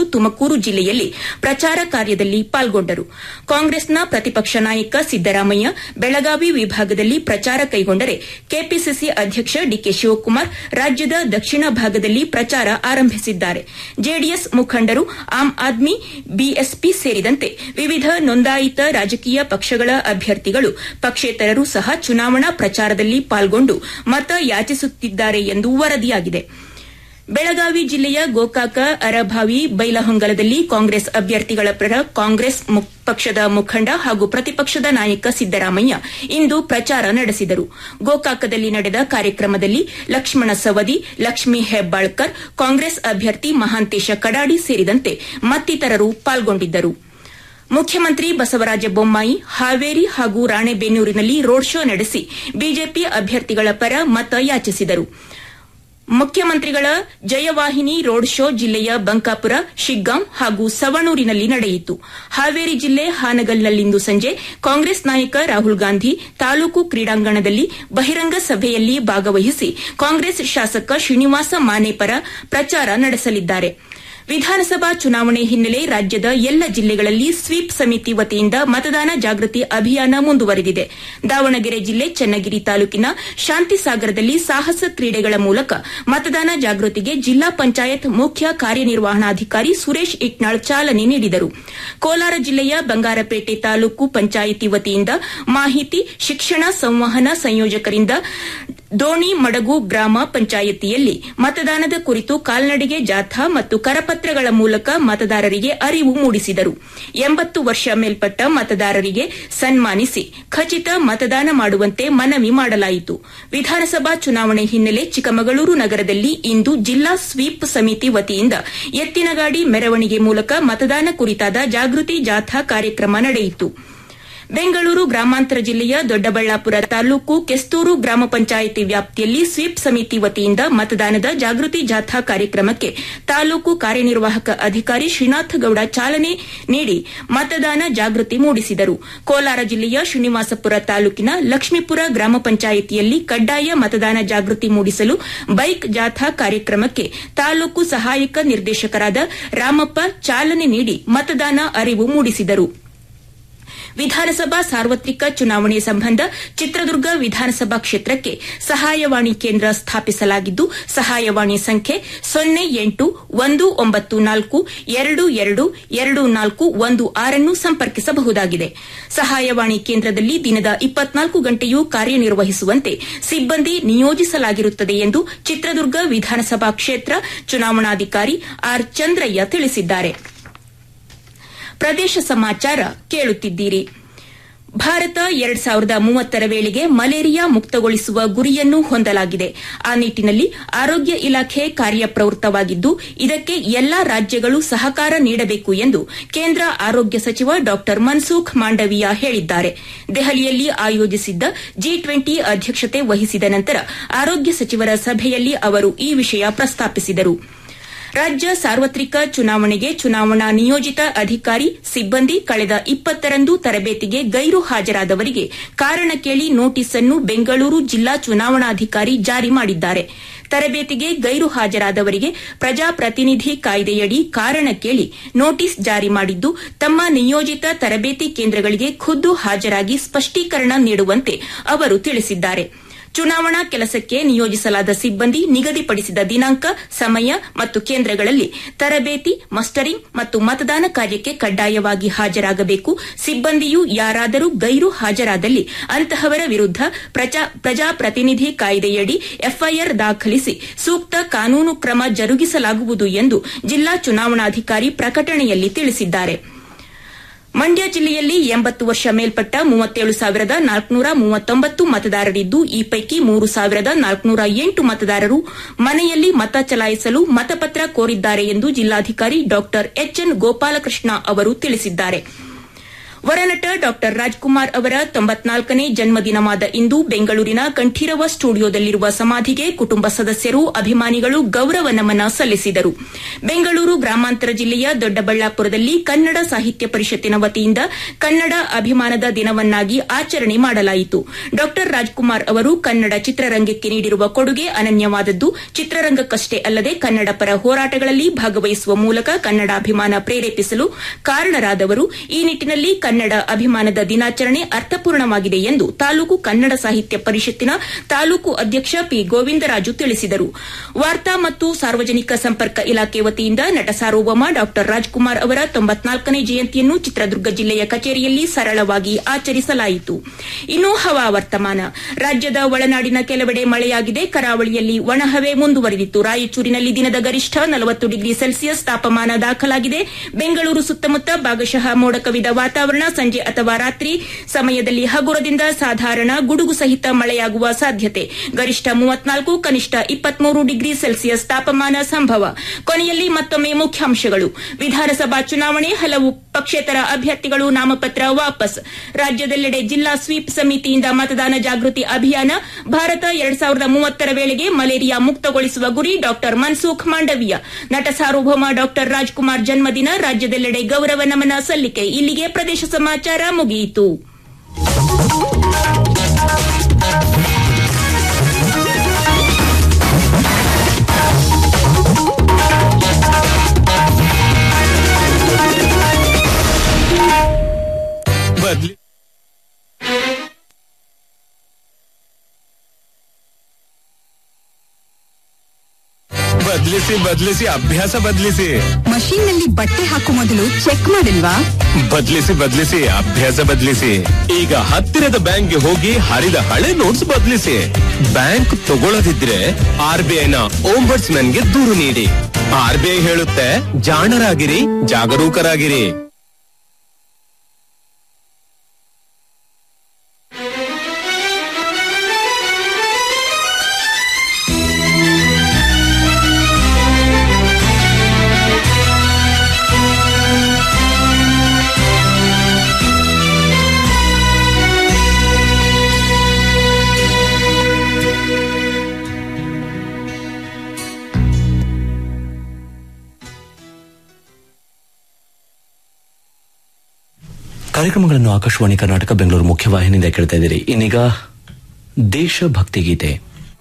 ತುಮಕೂರು ಜಿಲ್ಲೆಯಲ್ಲಿ ಪ್ರಚಾರ ಕಾರ್ಯದಲ್ಲಿ ಪಾಲ್ಗೊಂಡರು ಕಾಂಗ್ರೆಸ್ನ ಪ್ರತಿಪಕ್ಷ ನಾಯಕ ಸಿದ್ದರಾಮಯ್ಯ ಬೆಳಗಾವಿ ವಿಭಾಗದಲ್ಲಿ ಪ್ರಚಾರ ಕೈಗೊಂಡರೆ ಕೆಪಿಸಿಸಿ ಅಧ್ಯಕ್ಷ ಡಿಕೆ ಶಿವಕುಮಾರ್ ರಾಜ್ಯದ ದಕ್ಷಿಣ ಭಾಗದಲ್ಲಿ ಪ್ರಚಾರ ಆರಂಭಿಸಿದ್ದಾರೆ ಜೆಡಿಎಸ್ ಮುಖಂಡರು ಆಮ್ ಆದ್ಮಿ ಬಿಎಸ್ಪಿ ಸೇರಿದಂತೆ ವಿವಿಧ ನೋಂದಾಯಿತ ರಾಜಕೀಯ ಪಕ್ಷಗಳ ಅಭ್ಯರ್ಥಿಗಳು ಪಕ್ಷೇತರರು ಸಹ ಚುನಾವಣಾ ಪ್ರಚಾರದಲ್ಲಿ ಪಾಲ್ಗೊಂಡು ಮತ ಯಾಚಿಸುತ್ತಿದ್ದಾರೆ ಎಂದು ವರದಿಯಾಗಿದೆ ಬೆಳಗಾವಿ ಜಿಲ್ಲೆಯ ಗೋಕಾಕ ಅರಭಾವಿ ಬೈಲಹೊಂಗಲದಲ್ಲಿ ಕಾಂಗ್ರೆಸ್ ಅಭ್ಯರ್ಥಿಗಳ ಪರ ಕಾಂಗ್ರೆಸ್ ಪಕ್ಷದ ಮುಖಂಡ ಹಾಗೂ ಪ್ರತಿಪಕ್ಷದ ನಾಯಕ ಸಿದ್ದರಾಮಯ್ಯ ಇಂದು ಪ್ರಚಾರ ನಡೆಸಿದರು ಗೋಕಾಕದಲ್ಲಿ ನಡೆದ ಕಾರ್ಯಕ್ರಮದಲ್ಲಿ ಲಕ್ಷ್ಮಣ ಸವದಿ ಲಕ್ಷ್ಮೀ ಹೆಬ್ಬಾಳ್ಕರ್ ಕಾಂಗ್ರೆಸ್ ಅಭ್ಯರ್ಥಿ ಮಹಾಂತೇಶ ಕಡಾಡಿ ಸೇರಿದಂತೆ ಮತ್ತಿತರರು ಪಾಲ್ಗೊಂಡಿದ್ದರು ಮುಖ್ಯಮಂತ್ರಿ ಬಸವರಾಜ ಬೊಮ್ಮಾಯಿ ಹಾವೇರಿ ಹಾಗೂ ರಾಣೆಬೆನ್ನೂರಿನಲ್ಲಿ ರೋಡ್ ಶೋ ನಡೆಸಿ ಬಿಜೆಪಿ ಅಭ್ಯರ್ಥಿಗಳ ಪರ ಮತ ಯಾಚಿಸಿದರು ಮುಖ್ಯಮಂತ್ರಿಗಳ ಜಯವಾಹಿನಿ ರೋಡ್ ಶೋ ಜಿಲ್ಲೆಯ ಬಂಕಾಪುರ ಶಿಗ್ಗಾಂವ್ ಹಾಗೂ ಸವಣೂರಿನಲ್ಲಿ ನಡೆಯಿತು ಹಾವೇರಿ ಜಿಲ್ಲೆ ಹಾನಗಲ್ನಲ್ಲಿಂದು ಸಂಜೆ ಕಾಂಗ್ರೆಸ್ ನಾಯಕ ರಾಹುಲ್ ಗಾಂಧಿ ತಾಲೂಕು ಕ್ರೀಡಾಂಗಣದಲ್ಲಿ ಬಹಿರಂಗ ಸಭೆಯಲ್ಲಿ ಭಾಗವಹಿಸಿ ಕಾಂಗ್ರೆಸ್ ಶಾಸಕ ಶ್ರೀನಿವಾಸ ಮಾನೆ ಪರ ಪ್ರಚಾರ ನಡೆಸಲಿದ್ದಾರೆ ವಿಧಾನಸಭಾ ಚುನಾವಣೆ ಹಿನ್ನೆಲೆ ರಾಜ್ಯದ ಎಲ್ಲ ಜಿಲ್ಲೆಗಳಲ್ಲಿ ಸ್ವೀಪ್ ಸಮಿತಿ ವತಿಯಿಂದ ಮತದಾನ ಜಾಗೃತಿ ಅಭಿಯಾನ ಮುಂದುವರೆದಿದೆ ದಾವಣಗೆರೆ ಜಿಲ್ಲೆ ಚನ್ನಗಿರಿ ತಾಲೂಕಿನ ಶಾಂತಿಸಾಗರದಲ್ಲಿ ಸಾಹಸ ಕ್ರೀಡೆಗಳ ಮೂಲಕ ಮತದಾನ ಜಾಗೃತಿಗೆ ಜಿಲ್ಲಾ ಪಂಚಾಯತ್ ಮುಖ್ಯ ಕಾರ್ಯನಿರ್ವಹಣಾಧಿಕಾರಿ ಸುರೇಶ್ ಇಟ್ನಾಳ್ ಚಾಲನೆ ನೀಡಿದರು ಕೋಲಾರ ಜಿಲ್ಲೆಯ ಬಂಗಾರಪೇಟೆ ತಾಲೂಕು ಪಂಚಾಯಿತಿ ವತಿಯಿಂದ ಮಾಹಿತಿ ಶಿಕ್ಷಣ ಸಂವಹನ ಸಂಯೋಜಕರಿಂದ ದೋಣಿ ಮಡಗು ಗ್ರಾಮ ಪಂಚಾಯಿತಿಯಲ್ಲಿ ಮತದಾನದ ಕುರಿತು ಕಾಲ್ನಡಿಗೆ ಜಾಥಾ ಮತ್ತು ಕರಪತ್ರಗಳ ಮೂಲಕ ಮತದಾರರಿಗೆ ಅರಿವು ಮೂಡಿಸಿದರು ಎಂಬತ್ತು ವರ್ಷ ಮೇಲ್ಪಟ್ಟ ಮತದಾರರಿಗೆ ಸನ್ಮಾನಿಸಿ ಖಚಿತ ಮತದಾನ ಮಾಡುವಂತೆ ಮನವಿ ಮಾಡಲಾಯಿತು ವಿಧಾನಸಭಾ ಚುನಾವಣೆ ಹಿನ್ನೆಲೆ ಚಿಕ್ಕಮಗಳೂರು ನಗರದಲ್ಲಿ ಇಂದು ಜಿಲ್ಲಾ ಸ್ವೀಪ್ ಸಮಿತಿ ವತಿಯಿಂದ ಎತ್ತಿನಗಾಡಿ ಮೆರವಣಿಗೆ ಮೂಲಕ ಮತದಾನ ಕುರಿತಾದ ಜಾಗೃತಿ ಜಾಥಾ ಕಾರ್ಯಕ್ರಮ ನಡೆಯಿತು ಬೆಂಗಳೂರು ಗ್ರಾಮಾಂತರ ಜಿಲ್ಲೆಯ ದೊಡ್ಡಬಳ್ಳಾಪುರ ತಾಲೂಕು ಕೆಸ್ತೂರು ಗ್ರಾಮ ಪಂಚಾಯಿತಿ ವ್ಯಾಪ್ತಿಯಲ್ಲಿ ಸ್ವೀಪ್ ಸಮಿತಿ ವತಿಯಿಂದ ಮತದಾನದ ಜಾಗೃತಿ ಜಾಥಾ ಕಾರ್ಯಕ್ರಮಕ್ಕೆ ತಾಲೂಕು ಕಾರ್ಯನಿರ್ವಾಹಕ ಅಧಿಕಾರಿ ಶ್ರೀನಾಥಗೌಡ ಚಾಲನೆ ನೀಡಿ ಮತದಾನ ಜಾಗೃತಿ ಮೂಡಿಸಿದರು ಕೋಲಾರ ಜಿಲ್ಲೆಯ ಶ್ರೀನಿವಾಸಪುರ ತಾಲೂಕಿನ ಲಕ್ಷ್ಮೀಪುರ ಗ್ರಾಮ ಪಂಚಾಯಿತಿಯಲ್ಲಿ ಕಡ್ಡಾಯ ಮತದಾನ ಜಾಗೃತಿ ಮೂಡಿಸಲು ಬೈಕ್ ಜಾಥಾ ಕಾರ್ಯಕ್ರಮಕ್ಕೆ ತಾಲೂಕು ಸಹಾಯಕ ನಿರ್ದೇಶಕರಾದ ರಾಮಪ್ಪ ಚಾಲನೆ ನೀಡಿ ಮತದಾನ ಅರಿವು ಮೂಡಿಸಿದರು ವಿಧಾನಸಭಾ ಸಾರ್ವತ್ರಿಕ ಚುನಾವಣೆ ಸಂಬಂಧ ಚಿತ್ರದುರ್ಗ ವಿಧಾನಸಭಾ ಕ್ಷೇತ್ರಕ್ಕೆ ಸಹಾಯವಾಣಿ ಕೇಂದ್ರ ಸ್ಥಾಪಿಸಲಾಗಿದ್ದು ಸಹಾಯವಾಣಿ ಸಂಖ್ಯೆ ಸೊನ್ನೆ ಎಂಟು ಒಂದು ಒಂಬತ್ತು ನಾಲ್ಕು ಎರಡು ಎರಡು ಎರಡು ನಾಲ್ಕು ಒಂದು ಆರನ್ನು ಸಂಪರ್ಕಿಸಬಹುದಾಗಿದೆ ಸಹಾಯವಾಣಿ ಕೇಂದ್ರದಲ್ಲಿ ದಿನದ ಇಪ್ಪತ್ನಾಲ್ಕು ಗಂಟೆಯೂ ಕಾರ್ಯನಿರ್ವಹಿಸುವಂತೆ ಸಿಬ್ಬಂದಿ ನಿಯೋಜಿಸಲಾಗಿರುತ್ತದೆ ಎಂದು ಚಿತ್ರದುರ್ಗ ವಿಧಾನಸಭಾ ಕ್ಷೇತ್ರ ಚುನಾವಣಾಧಿಕಾರಿ ಆರ್ ಚಂದ್ರಯ್ಯ ತಿಳಿಸಿದ್ದಾರೆ ಪ್ರದೇಶ ಸಮಾಚಾರ ಕೇಳುತ್ತಿದ್ದೀರಿ ಭಾರತ ಎರಡ್ ಸಾವಿರದ ಮೂವತ್ತರ ವೇಳೆಗೆ ಮಲೇರಿಯಾ ಮುಕ್ತಗೊಳಿಸುವ ಗುರಿಯನ್ನು ಹೊಂದಲಾಗಿದೆ ಆ ನಿಟ್ಟಿನಲ್ಲಿ ಆರೋಗ್ಯ ಇಲಾಖೆ ಕಾರ್ಯಪ್ರವೃತ್ತವಾಗಿದ್ದು ಇದಕ್ಕೆ ಎಲ್ಲಾ ರಾಜ್ಯಗಳು ಸಹಕಾರ ನೀಡಬೇಕು ಎಂದು ಕೇಂದ್ರ ಆರೋಗ್ಯ ಸಚಿವ ಡಾ ಮನ್ಸುಖ್ ಮಾಂಡವೀಯ ಹೇಳಿದ್ದಾರೆ ದೆಹಲಿಯಲ್ಲಿ ಆಯೋಜಿಸಿದ್ದ ಜಿ ಟ್ವೆಂಟಿ ಅಧ್ಯಕ್ಷತೆ ವಹಿಸಿದ ನಂತರ ಆರೋಗ್ಯ ಸಚಿವರ ಸಭೆಯಲ್ಲಿ ಅವರು ಈ ವಿಷಯ ಪ್ರಸ್ತಾಪಿಸಿದರು ರಾಜ್ಯ ಸಾರ್ವತ್ರಿಕ ಚುನಾವಣೆಗೆ ಚುನಾವಣಾ ನಿಯೋಜಿತ ಅಧಿಕಾರಿ ಸಿಬ್ಬಂದಿ ಕಳೆದ ಇಪ್ಪತ್ತರಂದು ತರಬೇತಿಗೆ ಗೈರು ಹಾಜರಾದವರಿಗೆ ಕಾರಣ ಕೇಳಿ ನೋಟಿಸ್ ಅನ್ನು ಬೆಂಗಳೂರು ಜಿಲ್ಲಾ ಚುನಾವಣಾಧಿಕಾರಿ ಜಾರಿ ಮಾಡಿದ್ದಾರೆ ತರಬೇತಿಗೆ ಗೈರು ಹಾಜರಾದವರಿಗೆ ಪ್ರಜಾಪ್ರತಿನಿಧಿ ಕಾಯ್ದೆಯಡಿ ಕಾರಣ ಕೇಳಿ ನೋಟಿಸ್ ಜಾರಿ ಮಾಡಿದ್ದು ತಮ್ಮ ನಿಯೋಜಿತ ತರಬೇತಿ ಕೇಂದ್ರಗಳಿಗೆ ಖುದ್ದು ಹಾಜರಾಗಿ ಸ್ಪಷ್ಟೀಕರಣ ನೀಡುವಂತೆ ಅವರು ತಿಳಿಸಿದ್ದಾರೆ ಚುನಾವಣಾ ಕೆಲಸಕ್ಕೆ ನಿಯೋಜಿಸಲಾದ ಸಿಬ್ಬಂದಿ ನಿಗದಿಪಡಿಸಿದ ದಿನಾಂಕ ಸಮಯ ಮತ್ತು ಕೇಂದ್ರಗಳಲ್ಲಿ ತರಬೇತಿ ಮಸ್ಟರಿಂಗ್ ಮತ್ತು ಮತದಾನ ಕಾರ್ಯಕ್ಕೆ ಕಡ್ಡಾಯವಾಗಿ ಹಾಜರಾಗಬೇಕು ಸಿಬ್ಬಂದಿಯು ಯಾರಾದರೂ ಗೈರು ಹಾಜರಾದಲ್ಲಿ ಅಂತಹವರ ವಿರುದ್ದ ಪ್ರಜಾಪ್ರತಿನಿಧಿ ಕಾಯ್ದೆಯಡಿ ಎಫ್ಐಆರ್ ದಾಖಲಿಸಿ ಸೂಕ್ತ ಕಾನೂನು ಕ್ರಮ ಜರುಗಿಸಲಾಗುವುದು ಎಂದು ಜಿಲ್ಲಾ ಚುನಾವಣಾಧಿಕಾರಿ ಪ್ರಕಟಣೆಯಲ್ಲಿ ತಿಳಿಸಿದ್ದಾರೆ ಮಂಡ್ಯ ಜಿಲ್ಲೆಯಲ್ಲಿ ಎಂಬತ್ತು ವರ್ಷ ಮೇಲ್ಪಟ್ಟ ಮೂವತ್ತೇಳು ಸಾವಿರದ ನಾಲ್ಕುನೂರ ಮೂವತ್ತೊಂಬತ್ತು ಮತದಾರರಿದ್ದು ಈ ಪೈಕಿ ಮೂರು ಸಾವಿರದ ನಾಲ್ಕುನೂರ ಎಂಟು ಮತದಾರರು ಮನೆಯಲ್ಲಿ ಮತ ಚಲಾಯಿಸಲು ಮತಪತ್ರ ಕೋರಿದ್ದಾರೆ ಎಂದು ಜಿಲ್ಲಾಧಿಕಾರಿ ಡಾ ಎಚ್ಎನ್ ಗೋಪಾಲಕೃಷ್ಣ ಅವರು ತಿಳಿಸಿದ್ದಾರೆ ವರನಟ ಡಾ ರಾಜ್ಕುಮಾರ್ ಅವರ ತೊಂಬತ್ನಾಲ್ಕನೇ ಜನ್ಮದಿನವಾದ ಇಂದು ಬೆಂಗಳೂರಿನ ಕಂಠೀರವ ಸ್ಟುಡಿಯೋದಲ್ಲಿರುವ ಸಮಾಧಿಗೆ ಕುಟುಂಬ ಸದಸ್ಯರು ಅಭಿಮಾನಿಗಳು ಗೌರವ ನಮನ ಸಲ್ಲಿಸಿದರು ಬೆಂಗಳೂರು ಗ್ರಾಮಾಂತರ ಜಿಲ್ಲೆಯ ದೊಡ್ಡಬಳ್ಳಾಪುರದಲ್ಲಿ ಕನ್ನಡ ಸಾಹಿತ್ಯ ಪರಿಷತ್ತಿನ ವತಿಯಿಂದ ಕನ್ನಡ ಅಭಿಮಾನದ ದಿನವನ್ನಾಗಿ ಆಚರಣೆ ಮಾಡಲಾಯಿತು ಡಾ ರಾಜ್ಕುಮಾರ್ ಅವರು ಕನ್ನಡ ಚಿತ್ರರಂಗಕ್ಕೆ ನೀಡಿರುವ ಕೊಡುಗೆ ಅನನ್ಯವಾದದ್ದು ಚಿತ್ರರಂಗಕ್ಕಷ್ಟೇ ಅಲ್ಲದೆ ಕನ್ನಡ ಪರ ಹೋರಾಟಗಳಲ್ಲಿ ಭಾಗವಹಿಸುವ ಮೂಲಕ ಕನ್ನಡಾಭಿಮಾನ ಪ್ರೇರೇಪಿಸಲು ಕಾರಣರಾದವರು ಈ ನಿಟ್ಟಿನಲ್ಲಿ ಕನ್ನಡ ಅಭಿಮಾನದ ದಿನಾಚರಣೆ ಅರ್ಥಪೂರ್ಣವಾಗಿದೆ ಎಂದು ತಾಲೂಕು ಕನ್ನಡ ಸಾಹಿತ್ಯ ಪರಿಷತ್ತಿನ ತಾಲೂಕು ಅಧ್ಯಕ್ಷ ಪಿ ಗೋವಿಂದರಾಜು ತಿಳಿಸಿದರು ವಾರ್ತಾ ಮತ್ತು ಸಾರ್ವಜನಿಕ ಸಂಪರ್ಕ ಇಲಾಖೆ ವತಿಯಿಂದ ನಟ ಸಾರ್ವಭೌಮ ಡಾ ರಾಜ್ಕುಮಾರ್ ಅವರ ತೊಂಬತ್ನಾಲ್ಕನೇ ಜಯಂತಿಯನ್ನು ಚಿತ್ರದುರ್ಗ ಜಿಲ್ಲೆಯ ಕಚೇರಿಯಲ್ಲಿ ಸರಳವಾಗಿ ಆಚರಿಸಲಾಯಿತು ಇನ್ನು ಹವಾವರ್ತಮಾನ ರಾಜ್ಯದ ಒಳನಾಡಿನ ಕೆಲವೆಡೆ ಮಳೆಯಾಗಿದೆ ಕರಾವಳಿಯಲ್ಲಿ ಒಣಹವೆ ಮುಂದುವರೆದಿತ್ತು ರಾಯಚೂರಿನಲ್ಲಿ ದಿನದ ಗರಿಷ್ಠ ನಲವತ್ತು ಡಿಗ್ರಿ ಸೆಲ್ಸಿಯಸ್ ತಾಪಮಾನ ದಾಖಲಾಗಿದೆ ಬೆಂಗಳೂರು ಸುತ್ತಮುತ್ತ ಭಾಗಶಃ ಮೋಡ ಕವಿದ ವಾತಾವರಣ ಸಂಜೆ ಅಥವಾ ರಾತ್ರಿ ಸಮಯದಲ್ಲಿ ಹಗುರದಿಂದ ಸಾಧಾರಣ ಗುಡುಗು ಸಹಿತ ಮಳೆಯಾಗುವ ಸಾಧ್ಯತೆ ಗರಿಷ್ಠ ಮೂವತ್ನಾಲ್ಕು ಕನಿಷ್ಠ ಇಪ್ಪತ್ಮೂರು ಡಿಗ್ರಿ ಸೆಲ್ಸಿಯಸ್ ತಾಪಮಾನ ಸಂಭವ ಕೊನೆಯಲ್ಲಿ ಮತ್ತೊಮ್ಮೆ ಮುಖ್ಯಾಂಶಗಳು ವಿಧಾನಸಭಾ ಚುನಾವಣೆ ಹಲವು ಪಕ್ಷೇತರ ಅಭ್ಯರ್ಥಿಗಳು ನಾಮಪತ್ರ ವಾಪಸ್ ರಾಜ್ಯದೆಲ್ಲೆಡೆ ಜಿಲ್ಲಾ ಸ್ವೀಪ್ ಸಮಿತಿಯಿಂದ ಮತದಾನ ಜಾಗೃತಿ ಅಭಿಯಾನ ಭಾರತ ಎರಡ್ ಸಾವಿರದ ಮೂವತ್ತರ ವೇಳೆಗೆ ಮಲೇರಿಯಾ ಮುಕ್ತಗೊಳಿಸುವ ಗುರಿ ಡಾ ಮನ್ಸುಖ್ ಮಾಂಡವೀಯ ನಟ ಸಾರ್ವಭೌಮ ಡಾ ರಾಜ್ಕುಮಾರ್ ಜನ್ಮದಿನ ರಾಜ್ಯದೆಲ್ಲೆಡೆ ಗೌರವ ನಮನ ಸಲ್ಲಿಕೆ ಇಲ್ಲಿಗೆ ಪ್ರದೇಶ ಸಮಾಚಾರ ಮುಗಿಯಿತು ಬದ್ಲಿ ಬದ್ಲಿಸಿ ಬದ್ಲಿಸಿ ಅಭ್ಯಾಸ ಬದ್ಲಿಸಿ ಮಷೀನ್ ನಲ್ಲಿ ಬಟ್ಟೆ ಹಾಕೋ ಮೊದಲು ಚೆಕ್ ಮಾಡಿಲ್ವಾ ಬದ್ಲಿಸಿ ಬದ್ಲಿಸಿ ಅಭ್ಯಾಸ ಬದ್ಲಿಸಿ ಈಗ ಹತ್ತಿರದ ಬ್ಯಾಂಕ್ಗೆ ಹೋಗಿ ಹರಿದ ಹಳೆ ನೋಟ್ಸ್ ಬದ್ಲಿಸಿ ಬ್ಯಾಂಕ್ ತಗೊಳ್ಳದಿದ್ರೆ ಆರ್ ಬಿ ಐನ ಓಂಬರ್ಸ್ ಗೆ ದೂರು ನೀಡಿ ಆರ್ ಬಿ ಐ ಹೇಳುತ್ತೆ ಜಾಣರಾಗಿರಿ ಜಾಗರೂಕರಾಗಿರಿ ಕಾರ್ಯಕ್ರಮಗಳನ್ನು ಆಕಾಶವಾಣಿ ಕರ್ನಾಟಕ ಬೆಂಗಳೂರು ಮುಖ್ಯವಾಹಿನಿಯಿಂದ ಕೇಳ್ತಾ ಇದ್ದೀರಿ ಇನ್ನೀಗ ದೇಶಭಕ್ತಿ ಗೀತೆ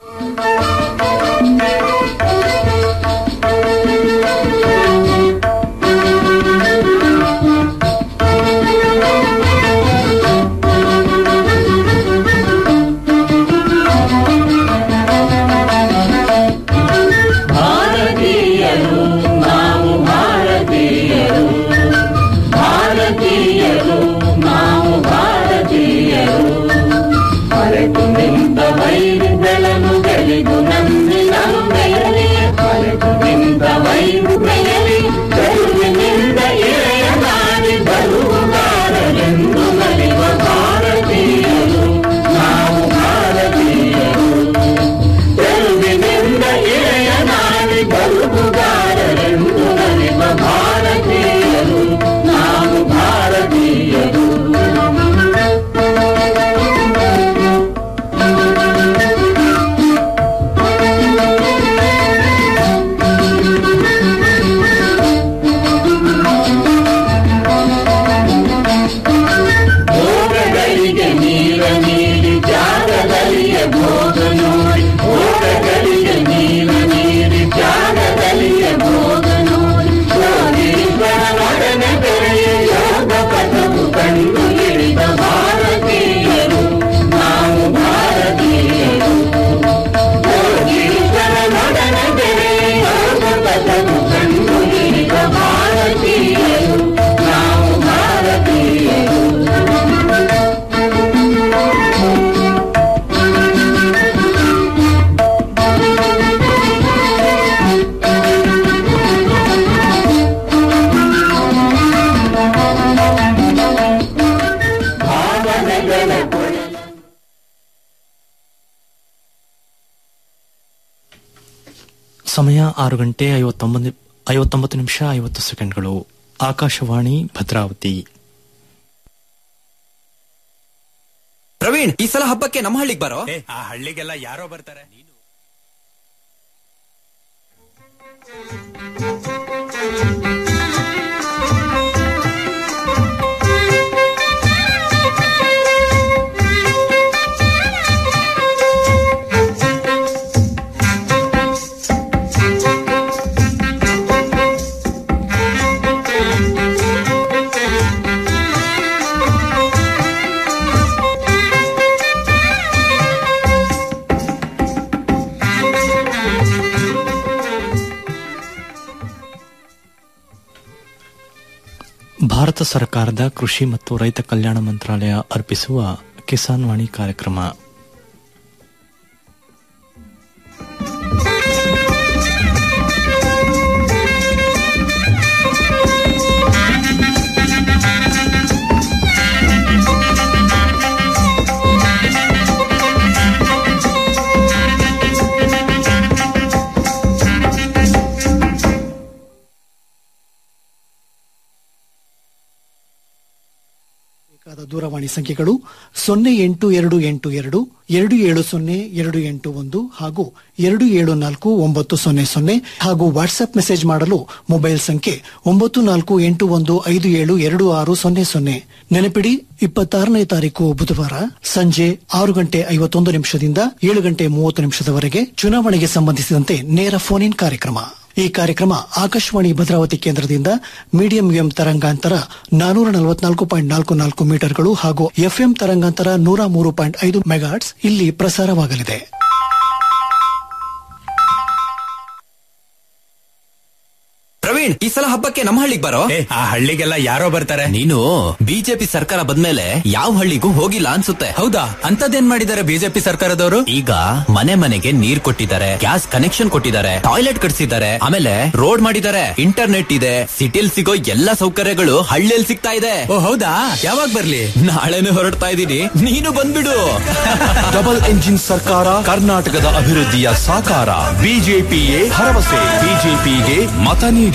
ಭಾರತೀಯರು ನಾವು ಭಾರತೀಯರು ಭಾರತೀಯರು ನಾವು ಭಾರತೀಯರು ಮರೆತು ನಿಂತ ವೈರುಗಳನ್ನು ಗೆಲಿದು ನಂಬಿ ನಂಬೆಯಲಿ ಮರೆತು ನಿಂತ ವೈರುಗಳಲ್ಲಿ ಕರುವಿನಿಂದ ಎಳೆಯ ಮಾಡಿ ಬರುವುದಾರರೆಂದು ಮರೆಯುವ ಭಾರತೀಯರು ನಾವು ಭಾರತೀಯರು ತೆಲುಗಿನಿಂದ ಇಳೆಯ ನಾಡಿ ಬರುವುಗಾರರೆಂದು ನಲಿವ ಭಾರತೀಯರು ನಾವು ಭಾರತೀಯರು ಭೋಗಗಳಿಗೆ ನೀರ ನೀಡಿ ಜಾಗದಲ್ಲಿಯ ಭೋಗ ನೋಡಿ ಭೋಗಗಳಿಗೆ ನೀರ ನೀಡಿ ಜಾಗದಲ್ಲಿಯ ಭೋಗ ನೋಡಿ ಯೋಗೀಶ್ವರ ನಡನೆ ಬೆರೆಯ ಯೋಗ ಪಥವು ಕಂಡು ಹಿಡಿದ ಭಾರತೀಯರು ನಾವು ಭಾರತೀಯರು ಯೋಗೀಶ್ವರ ನಡನೆ ಬೆರೆಯ ಯೋಗ ಪಥವು ಕಂಡು ಹಿಡಿದ ಭಾರತೀಯರು ನಾವು ಭಾರತೀಯರು ಭಾವನೆಗಳ ಕೊಳೆ ಸಮಯ ಆರು ಗಂಟೆ ಐವತ್ತೊಂಬತ್ತು ಐವತ್ತೊಂಬತ್ತು ನಿಮಿಷ ಐವತ್ತು ಸೆಕೆಂಡ್ಗಳು ಆಕಾಶವಾಣಿ ಭದ್ರಾವತಿ ಪ್ರವೀಣ್ ಈ ಸಲ ಹಬ್ಬಕ್ಕೆ ನಮ್ಮ ಹಳ್ಳಿಗೆ ಬರೋ ಆ ಹಳ್ಳಿಗೆಲ್ಲ ಯಾರೋ ಬರ್ತಾರೆ ಭಾರತ ಸರ್ಕಾರದ ಕೃಷಿ ಮತ್ತು ರೈತ ಕಲ್ಯಾಣ ಮಂತ್ರಾಲಯ ಅರ್ಪಿಸುವ ಕಿಸಾನ್ ವಾಣಿ ಕಾರ್ಯಕ್ರಮ ಬೇಕಾದ ದೂರವಾಣಿ ಸಂಖ್ಯೆಗಳು ಸೊನ್ನೆ ಎಂಟು ಎರಡು ಎಂಟು ಎರಡು ಎರಡು ಏಳು ಸೊನ್ನೆ ಎರಡು ಎಂಟು ಒಂದು ಹಾಗೂ ಎರಡು ಏಳು ನಾಲ್ಕು ಒಂಬತ್ತು ಸೊನ್ನೆ ಸೊನ್ನೆ ಹಾಗೂ ವಾಟ್ಸ್ಆಪ್ ಮೆಸೇಜ್ ಮಾಡಲು ಮೊಬೈಲ್ ಸಂಖ್ಯೆ ಒಂಬತ್ತು ನಾಲ್ಕು ಎಂಟು ಒಂದು ಐದು ಏಳು ಎರಡು ಆರು ಸೊನ್ನೆ ಸೊನ್ನೆ ನೆನಪಿಡಿ ಇಪ್ಪತ್ತಾರನೇ ತಾರೀಕು ಬುಧವಾರ ಸಂಜೆ ಆರು ಗಂಟೆ ಐವತ್ತೊಂದು ನಿಮಿಷದಿಂದ ಏಳು ಗಂಟೆ ಮೂವತ್ತು ನಿಮಿಷದವರೆಗೆ ಚುನಾವಣೆಗೆ ಸಂಬಂಧಿಸಿದಂತೆ ನೇರ ಫೋನ್ ಇನ್ ಕಾರ್ಯಕ್ರಮ ಈ ಕಾರ್ಯಕ್ರಮ ಆಕಾಶವಾಣಿ ಭದ್ರಾವತಿ ಕೇಂದ್ರದಿಂದ ಮೀಡಿಯಂ ಎಂ ತರಂಗಾಂತರ ನಾನೂರ ನಲವತ್ನಾಲ್ಕು ಪಾಯಿಂಟ್ ನಾಲ್ಕು ನಾಲ್ಕು ಮೀಟರ್ಗಳು ಹಾಗೂ ಎಫ್ಎಂ ತರಂಗಾಂತರ ನೂರ ಮೂರು ಪಾಯಿಂಟ್ ಐದು ಮೆಗಾಟ್ಸ್ ಇಲ್ಲಿ ಪ್ರಸಾರವಾಗಲಿದೆ ಪ್ರವೀಣ್ ಈ ಸಲ ಹಬ್ಬಕ್ಕೆ ನಮ್ಮ ಹಳ್ಳಿಗೆ ಬರೋ ಆ ಹಳ್ಳಿಗೆಲ್ಲ ಯಾರೋ ಬರ್ತಾರೆ ನೀನು ಬಿಜೆಪಿ ಸರ್ಕಾರ ಬಂದ್ಮೇಲೆ ಯಾವ ಹಳ್ಳಿಗೂ ಹೋಗಿಲ್ಲ ಅನ್ಸುತ್ತೆ ಹೌದಾ ಅಂತದೇನ್ ಮಾಡಿದ್ದಾರೆ ಬಿಜೆಪಿ ಸರ್ಕಾರದವರು ಈಗ ಮನೆ ಮನೆಗೆ ನೀರ್ ಕೊಟ್ಟಿದ್ದಾರೆ ಗ್ಯಾಸ್ ಕನೆಕ್ಷನ್ ಕೊಟ್ಟಿದ್ದಾರೆ ಟಾಯ್ಲೆಟ್ ಕಟ್ಸಿದ್ದಾರೆ ಆಮೇಲೆ ರೋಡ್ ಮಾಡಿದ್ದಾರೆ ಇಂಟರ್ನೆಟ್ ಇದೆ ಸಿಟಿಲ್ ಸಿಗೋ ಎಲ್ಲಾ ಸೌಕರ್ಯಗಳು ಹಳ್ಳಿಯಲ್ಲಿ ಸಿಗ್ತಾ ಇದೆ ಓ ಹೌದಾ ಯಾವಾಗ ಬರ್ಲಿ ನಾಳೆನೆ ಹೊರಡ್ತಾ ಇದ್ದೀನಿ ನೀನು ಬಂದ್ಬಿಡು ಡಬಲ್ ಎಂಜಿನ್ ಸರ್ಕಾರ ಕರ್ನಾಟಕದ ಅಭಿವೃದ್ಧಿಯ ಸಾಕಾರ ಬಿಜೆಪಿಯೇ ಭರವಸೆ ಬಿಜೆಪಿಗೆ ಮತ ನೀಡಿ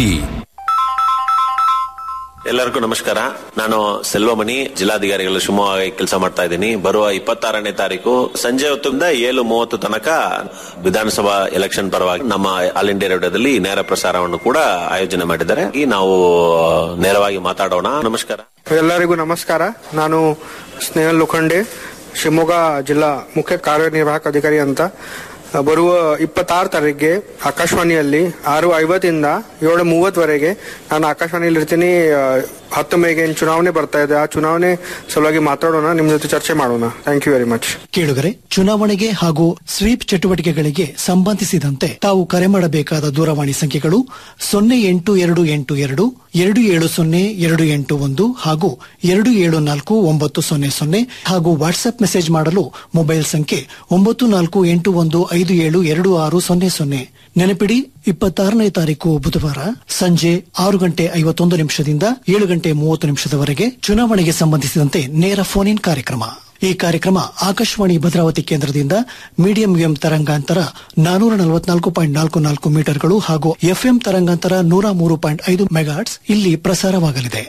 ಎಲ್ಲರಿಗೂ ನಮಸ್ಕಾರ ನಾನು ಸೆಲ್ವಮಣಿ ಜಿಲ್ಲಾಧಿಕಾರಿಗಳ ಶಿವಮೊಗ್ಗ ಕೆಲಸ ಮಾಡ್ತಾ ಇದ್ದೀನಿ ಬರುವ ಇಪ್ಪತ್ತಾರನೇ ತಾರೀಕು ಸಂಜೆ ಹೊತ್ತಿಂದ ಏಳು ಮೂವತ್ತು ತನಕ ವಿಧಾನಸಭಾ ಎಲೆಕ್ಷನ್ ಪರವಾಗಿ ನಮ್ಮ ಆಲ್ ಇಂಡಿಯಾ ರೇಡಿಯೋದಲ್ಲಿ ನೇರ ಪ್ರಸಾರವನ್ನು ಕೂಡ ಆಯೋಜನೆ ಮಾಡಿದ್ದಾರೆ ಈ ನಾವು ನೇರವಾಗಿ ಮಾತಾಡೋಣ ನಮಸ್ಕಾರ ಎಲ್ಲರಿಗೂ ನಮಸ್ಕಾರ ನಾನು ಸ್ನೇಹಲ್ ಲುಖಂಡೆ ಶಿವಮೊಗ್ಗ ಜಿಲ್ಲಾ ಮುಖ್ಯ ಕಾರ್ಯನಿರ್ವಾಹಕ ಅಧಿಕಾರಿ ಅಂತ ಬರುವ ಇಪ್ಪತ್ತಾರು ತಾರೀಕಿಗೆ ಆಕಾಶವಾಣಿಯಲ್ಲಿ ಆರು ಐವತ್ತಿಂದ ಏಳು ಮೂವತ್ತವರೆಗೆ ನಾನು ಆಕಾಶವಾಣಿಯಲ್ಲಿ ಇರ್ತೀನಿ ಆ, ಹತ್ತು ಮೇಗೆ ಏನ್ ಚುನಾವಣೆ ಬರ್ತಾ ಇದೆ ಆ ಚುನಾವಣೆ ಸಲುವಾಗಿ ಮಾತಾಡೋಣ ನಿಮ್ ಜೊತೆ ಚರ್ಚೆ ಮಾಡೋಣ ಥ್ಯಾಂಕ್ ಯು ವೆರಿ ಮಚ್ ಕೇಳುಗರೆ ಚುನಾವಣೆಗೆ ಹಾಗೂ ಸ್ವೀಪ್ ಚಟುವಟಿಕೆಗಳಿಗೆ ಸಂಬಂಧಿಸಿದಂತೆ ತಾವು ಕರೆ ಮಾಡಬೇಕಾದ ದೂರವಾಣಿ ಸಂಖ್ಯೆಗಳು ಸೊನ್ನೆ ಎಂಟು ಎರಡು ಎಂಟು ಎರಡು ಎರಡು ಏಳು ಸೊನ್ನೆ ಎರಡು ಎಂಟು ಒಂದು ಹಾಗೂ ಎರಡು ಏಳು ನಾಲ್ಕು ಒಂಬತ್ತು ಸೊನ್ನೆ ಸೊನ್ನೆ ಹಾಗೂ ವಾಟ್ಸ್ಆಪ್ ಮೆಸೇಜ್ ಮಾಡಲು ಮೊಬೈಲ್ ಸಂಖ್ಯೆ ಒಂಬತ್ತು ನಾಲ್ಕು ಎಂಟು ಒಂದು ಐದು ಏಳು ಎರಡು ಆರು ಸೊನ್ನೆ ಸೊನ್ನೆ ನೆನಪಿಡಿ ಇಪ್ಪತ್ತಾರನೇ ತಾರೀಕು ಬುಧವಾರ ಸಂಜೆ ಆರು ಗಂಟೆ ಐವತ್ತೊಂದು ನಿಮಿಷದಿಂದ ಏಳು ಗಂಟೆ ಮೂವತ್ತು ನಿಮಿಷದವರೆಗೆ ಚುನಾವಣೆಗೆ ಸಂಬಂಧಿಸಿದಂತೆ ನೇರ ಫೋನ್ ಇನ್ ಕಾರ್ಯಕ್ರಮ ಈ ಕಾರ್ಯಕ್ರಮ ಆಕಾಶವಾಣಿ ಭದ್ರಾವತಿ ಕೇಂದ್ರದಿಂದ ಮೀಡಿಯಂ ಎಂ ತರಂಗಾಂತರ ನಾನೂರ ನಲವತ್ನಾಲ್ಕು ಪಾಯಿಂಟ್ ನಾಲ್ಕು ನಾಲ್ಕು ಮೀಟರ್ಗಳು ಹಾಗೂ ಎಫ್ಎಂ ತರಂಗಾಂತರ ನೂರ ಮೂರು ಪಾಯಿಂಟ್ ಐದು ಮೆಗಾಟ್ಸ್ ಇಲ್ಲಿ ಪ್ರಸಾರವಾಗಲಿದೆ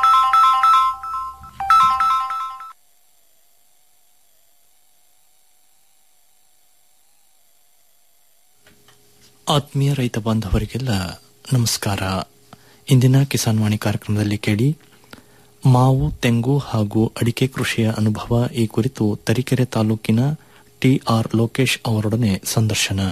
ಆತ್ಮೀಯ ರೈತ ಬಾಂಧವರಿಗೆಲ್ಲ ನಮಸ್ಕಾರ ಇಂದಿನ ಕಿಸಾನ್ ವಾಣಿ ಕಾರ್ಯಕ್ರಮದಲ್ಲಿ ಕೇಳಿ ಮಾವು ತೆಂಗು ಹಾಗೂ ಅಡಿಕೆ ಕೃಷಿಯ ಅನುಭವ ಈ ಕುರಿತು ತರೀಕೆರೆ ತಾಲೂಕಿನ ಟಿಆರ್ ಲೋಕೇಶ್ ಅವರೊಡನೆ ಸಂದರ್ಶನ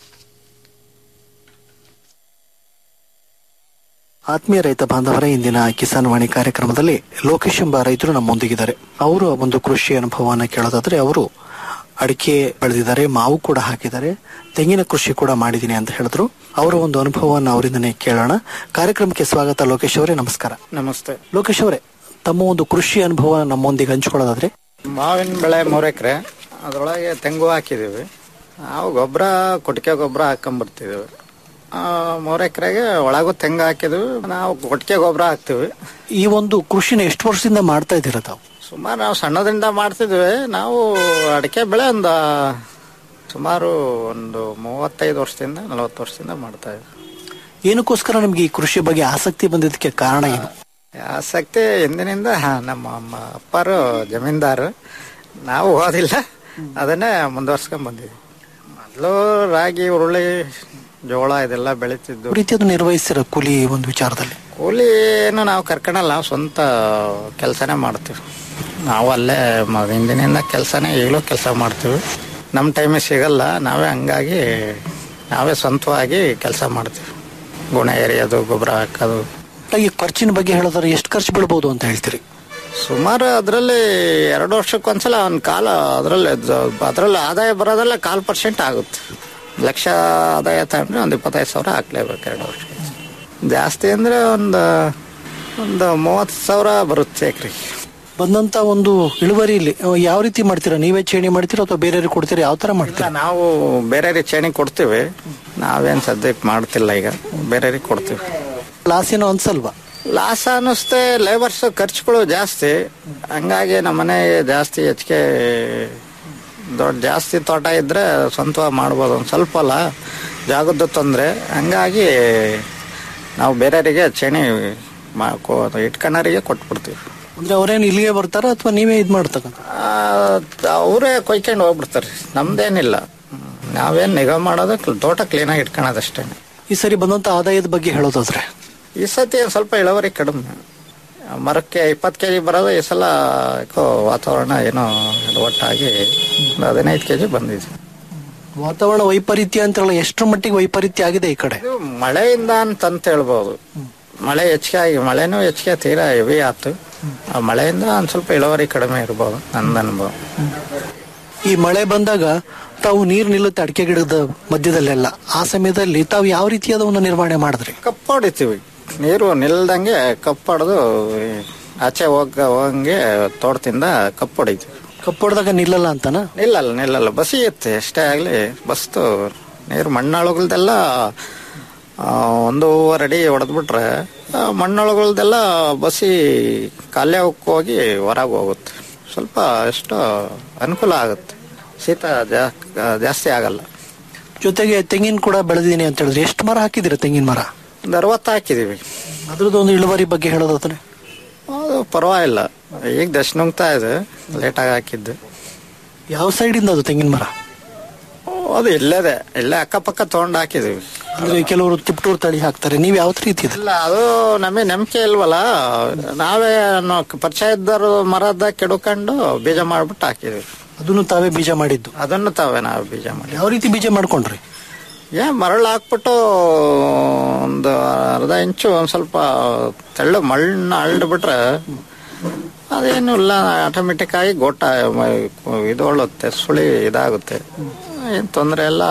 ಆತ್ಮೀಯ ರೈತ ಬಾಂಧವರ ಇಂದಿನ ಕಿಸಾನ್ ವಾಣಿ ಕಾರ್ಯಕ್ರಮದಲ್ಲಿ ಲೋಕೇಶ್ ಎಂಬ ರೈತರು ನಮ್ಮೊಂದಿಗಿದ್ದಾರೆ ಅವರು ಒಂದು ಕೃಷಿ ಅನುಭವವನ್ನು ಕೇಳೋದಾದ್ರೆ ಅವರು ಅಡಿಕೆ ಬೆಳೆದಿದ್ದಾರೆ ಮಾವು ಕೂಡ ಹಾಕಿದ್ದಾರೆ ತೆಂಗಿನ ಕೃಷಿ ಕೂಡ ಮಾಡಿದ್ದೀನಿ ಅಂತ ಹೇಳಿದ್ರು ಅವರ ಒಂದು ಅನುಭವವನ್ನು ಅವರಿಂದನೇ ಕೇಳೋಣ ಕಾರ್ಯಕ್ರಮಕ್ಕೆ ಸ್ವಾಗತ ಲೋಕೇಶ್ ಅವರೇ ನಮಸ್ಕಾರ ನಮಸ್ತೆ ಲೋಕೇಶ್ ಅವರೇ ತಮ್ಮ ಒಂದು ಕೃಷಿ ಅನುಭವ ನಮ್ಮೊಂದಿಗೆ ಹಂಚಿಕೊಳ್ಳೋದಾದ್ರೆ ಮಾವಿನ ಬೆಳೆ ಮೂರು ಎಕರೆ ಅದರೊಳಗೆ ತೆಂಗು ಹಾಕಿದೀವಿ ನಾವು ಗೊಬ್ಬರ ಕೊಟ್ಟಿಗೆ ಗೊಬ್ಬರ ಹಾಕೊಂಡ್ಬರ್ತಿದೀವಿ ಮೂರು ಎಕರೆಗೆ ಒಳಗೂ ತೆಂಗು ಹಾಕಿದ್ವಿ ನಾವು ಕೊಟ್ಟಿಗೆ ಗೊಬ್ಬರ ಹಾಕ್ತಿವಿ ಈ ಒಂದು ಕೃಷಿನ ಎಷ್ಟು ವರ್ಷದಿಂದ ಮಾಡ್ತಾ ಇದ್ದೀರಾ ತಾವು ಸುಮಾರು ನಾವು ಸಣ್ಣದ್ರಿಂದ ಮಾಡ್ತಿದ್ವಿ ನಾವು ಅಡಿಕೆ ಬೆಳೆ ಒಂದು ಸುಮಾರು ಒಂದು ಮೂವತ್ತೈದು ವರ್ಷದಿಂದ ನಲವತ್ತು ವರ್ಷದಿಂದ ಮಾಡ್ತಾ ಇದ್ವಿ ಏನಕ್ಕೋಸ್ಕರ ನಿಮ್ಗೆ ಈ ಕೃಷಿ ಬಗ್ಗೆ ಆಸಕ್ತಿ ಬಂದಿದ್ದಕ್ಕೆ ಕಾರಣ ಏನು ಆಸಕ್ತಿ ಹಿಂದಿನಿಂದ ನಮ್ಮ ಅಮ್ಮ ಅಪ್ಪರು ಜಮೀನ್ದಾರು ನಾವು ಓದಿಲ್ಲ ಅದನ್ನೇ ಮುಂದುವರ್ಸ್ಕೊಂಡ್ ಬಂದಿದ್ವಿ ಮೊದಲು ರಾಗಿ ಉರುಳಿ ಜೋಳ ಇದೆಲ್ಲ ಬೆಳೀತಿದ್ದು ಯಾವ ರೀತಿ ಅದು ನಿರ್ವಹಿಸ್ತೀರ ಕೂಲಿ ಒಂದು ವಿಚಾರದಲ್ಲಿ ಕೂಲಿ ಏನು ನಾವು ಕರ್ಕೊಳಲ್ಲ ನಾವು ಸ್ವಂತ ಕೆಲಸನೇ ಮಾಡ್ತೀವಿ ನಾವು ಅಲ್ಲೇ ಮ- ಹಿಂದಿನಿಂದ ಕೆಲಸನೇ ಈಗಲೂ ಕೆಲಸ ಮಾಡ್ತೀವಿ ನಮ್ಮ ಟೈಮಿಗೆ ಸಿಗಲ್ಲ ನಾವೇ ಹಂಗಾಗಿ ನಾವೇ ಸ್ವಂತವಾಗಿ ಕೆಲಸ ಮಾಡ್ತೀವಿ ಗುಣ ಎರೆಯೋದು ಗೊಬ್ಬರ ಹಾಕೋದು ಈ ಖರ್ಚಿನ ಬಗ್ಗೆ ಹೇಳಿದ್ರೆ ಎಷ್ಟು ಖರ್ಚು ಬೀಳ್ಬೋದು ಅಂತ ಹೇಳ್ತೀರಿ ಸುಮಾರು ಅದರಲ್ಲಿ ಎರಡು ವರ್ಷಕ್ಕೊಂದ್ಸಲ ಒಂದು ಕಾಲ ಅದರಲ್ಲಿ ಅದರಲ್ಲಿ ಆದಾಯ ಬರೋದಲ್ಲ ಕಾಲು ಪರ್ಸೆಂಟ್ ಆಗುತ್ತೆ ಲಕ್ಷ ಆದಾಯ ತಗೊಂಡ್ರೆ ಒಂದು ಇಪ್ಪತ್ತೈದು ಸಾವಿರ ಹಾಕ್ಲೇಬೇಕು ಎರಡು ವರ್ಷ ಜಾಸ್ತಿ ಅಂದರೆ ಒಂದು ಒಂದು ಮೂವತ್ತು ಸಾವಿರ ಬರುತ್ತೆ ಎಕ್ರಿಗೆ ಬಂದಂತ ಒಂದು ಇಳುವರಿಯಲ್ಲಿ ಅಹ್, ಯಾವ ರೀತಿ ಮಾಡ್ತೀರಾ ನೀವೇ ಚೇಣಿ ಮಾಡ್ತೀರಾ ಅಥವಾ ಬೇರೆಯವ್ರಿಗೆ ಕೊಡ್ತೀರಾ ಯಾವ ತರ ಮಾಡ್ತೀರಾ ನಾವು ಬೇರೆಯವ್ರಿಗೆ ಚೇಣಿ ಕೊಡ್ತೀವಿ ನಾವೇನು ಸದ್ಯಕ್ಕೆ ಮಾಡ್ತಿಲ್ಲ ಈಗ ಬೇರೆಯವ್ರಿಗೆ ಕೊಡ್ತೀವಿ ಲಾಸ್ ಏನೋ ಅನ್ಸಲ್ವಾ ಲಾಸ್ ಅನ್ನಿಸ್ತೆ ಲೇಬರ್ಸ್ ಖರ್ಚುಗಳು ಜಾಸ್ತಿ ಹಂಗಾಗಿ ನಮ್ಮ ಮನೆಗೆ ಜಾಸ್ತಿ ಹೆಚ್ಚಿಗೆ ದೊಡ್ಡ ಜಾಸ್ತಿ ತೋಟ ಇದ್ರೆ ಸ್ವಂತವಾಗಿ ಮಾಡ್ಬೋದು ಒಂದು ಸ್ವಲ್ಪ ಅಲ್ಲ ಜಾಗದ ತೊಂದರೆ ಹಂಗಾಗಿ ನಾವು ಬೇರೆಯವರಿಗೆ ಚೇಣಿ ಮಾ ಇಟ್ಕೊಂಡವರಿಗೆ ಕೊಟ್ಬಿಡ್ತೀವಿ ಅಂದ್ರೆ ಅವ್ರೇನು ಇಲ್ಲಿಗೆ ಬರ್ತಾರ ಅಥವಾ ನೀವೇ ಇದ್ ಮಾಡ್ತಕ್ಕಂಥ ಅವರೇ ಕೊಯ್ಕೊಂಡು ಹೋಗ್ಬಿಡ್ತಾರೆ ನಮ್ದೇನಿಲ್ಲ ನಾವೇನು ನಿಗಾ ಮಾಡೋದು ತೋಟ ಕ್ಲೀನಾಗಿ ಇಟ್ಕೊಳೋದಷ್ಟೇ ಈ ಸರಿ ಬಂದಂತ ಆದಾಯದ ಬಗ್ಗೆ ಹೇಳೋದಾದ್ರೆ ಈ ಸತಿ ಒಂದ್ ಸ್ವಲ್ಪ ಇಳುವರಿ ಕಡಿಮೆ ಮರಕ್ಕೆ ಇಪ್ಪತ್ತು ಕೆಜಿ ಬರೋದು ಈ ಸಲ ಯಾಕೋ ವಾತಾವರಣ ಏನೋ ಒಟ್ಟಾಗಿ ಒಂದು ಹದಿನೈದು ಕೆಜಿ ಬಂದಿದೆ ವಾತಾವರಣ ವೈಪರೀತ್ಯ ಅಂತಾರಲ್ಲ ಎಷ್ಟರ ಮಟ್ಟಿಗೆ ವೈಪರೀತ್ಯ ಆಗಿದೆ ಈ ಕಡೆ ಇದು ಮಳೆಯಿಂದ ಅಂತಂತ ಹೇಳ್ಬೋದು ಮಳೆ ಹೆಚ್ಚಿಗೆ ಆಗಿ ಮಳೆನೂ ಹೆಚ್ಚಿಗೆ ತೀರಾ ಹೆವಿ ಆಯ್ತು ಆ ಮಳೆಯಿಂದ ಒಂದ್ ಸ್ವಲ್ಪ ಇಳುವರಿ ಕಡಿಮೆ ಇರ್ಬೋದು ನನ್ನ ಅನುಭವ ಈ ಮಳೆ ಬಂದಾಗ ತಾವು ನೀರು ನಿಲ್ಲುತ್ತೆ ಅಡಿಕೆ ಗಿಡದ ಮಧ್ಯದಲ್ಲೆಲ್ಲ ಆ ಸಮಯದಲ್ಲಿ ತಾವು ಯಾವ ರೀತಿಯಾದ ಒಂದು ನಿರ್ವಹಣೆ ಮಾಡಿದ್ರಿ ಕಪ್ಪು ಹೊಡಿತೀವಿ ನೀರು ನಿಲ್ದಂಗೆ ಕಪ್ಪು ಹೊಡೆದು ಆಚೆ ಹೋಗ ಹೋಗಂಗೆ ತೋಟದಿಂದ ಕಪ್ಪು ಹೊಡಿತೀವಿ ಕಪ್ಪು ಹೊಡೆದಾಗ ನಿಲ್ಲಲ್ಲ ಅಂತನಾ ನಿಲ್ಲಲ್ಲ ನಿಲ್ಲಲ್ಲ ಬಸಿಯುತ್ತೆ ಎಷ್ಟೇ ಆಗಲಿ ಬಸ್ತು ನೀರು ಮಣ್ಣೊಳಗಲ್ದೆಲ್ಲ ಆ, ಒಂದೂವರೆ ಅಡಿ ಹೊಡೆದ್ಬಿಟ್ರೆ ಆ, ಮಣ್ಣೊಳಗಲ್ದೆಲ್ಲ ಬಸಿ ಕಾಲೇ ಹೋಗಿ ಹೊರಗೆ ಹೋಗುತ್ತೆ ಸ್ವಲ್ಪ ಎಷ್ಟೋ ಅನುಕೂಲ ಆಗುತ್ತೆ ಶೀತ ಜಾ- ಜಾಸ್ತಿ ಆಗಲ್ಲ ಜೊತೆಗೆ ತೆಂಗಿನ ಕೂಡ ಬೆಳೆದಿದ್ದೀನಿ ಅಂತ ಹೇಳಿದ್ರೆ ಎಷ್ಟು ಮರ ಹಾಕಿದಿರ ತೆಂಗಿನ ಮರ ಒಂದು ಅರವತ್ತು ಹಾಕಿದೀವಿ ಅದ್ರದ್ದು ಒಂದು ಇಳುವರಿ ಬಗ್ಗೆ ಹೇಳೋದಾದ್ರೆ ಅದು ಪರವಾಗಿಲ್ಲ ಈಗ ದಶ ನುಂಗ್ತಾ ಇದೆ ಲೇಟಾಗಿ ಹಾಕಿದ್ದು ಯಾವ ಸೈಡ್ ಇಂದ ಅದು ತೆಂಗಿನ ಮರ ಅದು ಇಲ್ಲೇದೆ ಇಲ್ಲೇ ಅಕ್ಕಪಕ್ಕ ತಗೊಂಡು ಹಾಕಿದೀವಿ ಅಂದ್ರೆ ಕೆಲವರು ತಿಪ್ಟೂರ್ ತಳಿ ಹಾಕ್ತಾರೆ ನೀವ್ ಯಾವ ರೀತಿ ಇದೆ ಇಲ್ಲ ಅದು ನಮಗೆ ನಂಬಿಕೆ ಇಲ್ವಲ್ಲ ನಾವೇ ಅನ್ನೋ ಪರಿಚಯ ಇದ್ದವರು ಮರದ ಕೆಡುಕೊಂಡು ಬೀಜ ಮಾಡ್ಬಿಟ್ಟು ಹಾಕಿದ್ವಿ ಅದನ್ನು ತಾವೇ ಬೀಜ ಮಾಡಿದ್ದು ಅದನ್ನು ತಾವೇ ನಾವು ಬೀಜ ಮಾಡಿ ಯಾವ ರೀತಿ ಬೀಜ ಮಾಡ್ಕೊಂಡ್ರಿ ಏ ಮರಳು ಹಾಕ್ಬಿಟ್ಟು ಒಂದು ಅರ್ಧ ಇಂಚು ಒಂದ್ ಸ್ವಲ್ಪ ತೆಳ್ಳು ಮಣ್ಣು ಅಳ್ದು ಬಿಟ್ರೆ ಅದೇನು ಇಲ್ಲ ಆಟೋಮೆಟಿಕ್ ಆಗಿ ಗೋಟ ಮ- ಇದೊಳ್ಳುತ್ತೆ ಸುಳಿ ಇದಾಗುತ್ತೆ ಏನು ತೊಂದರೆ ಇಲ್ಲ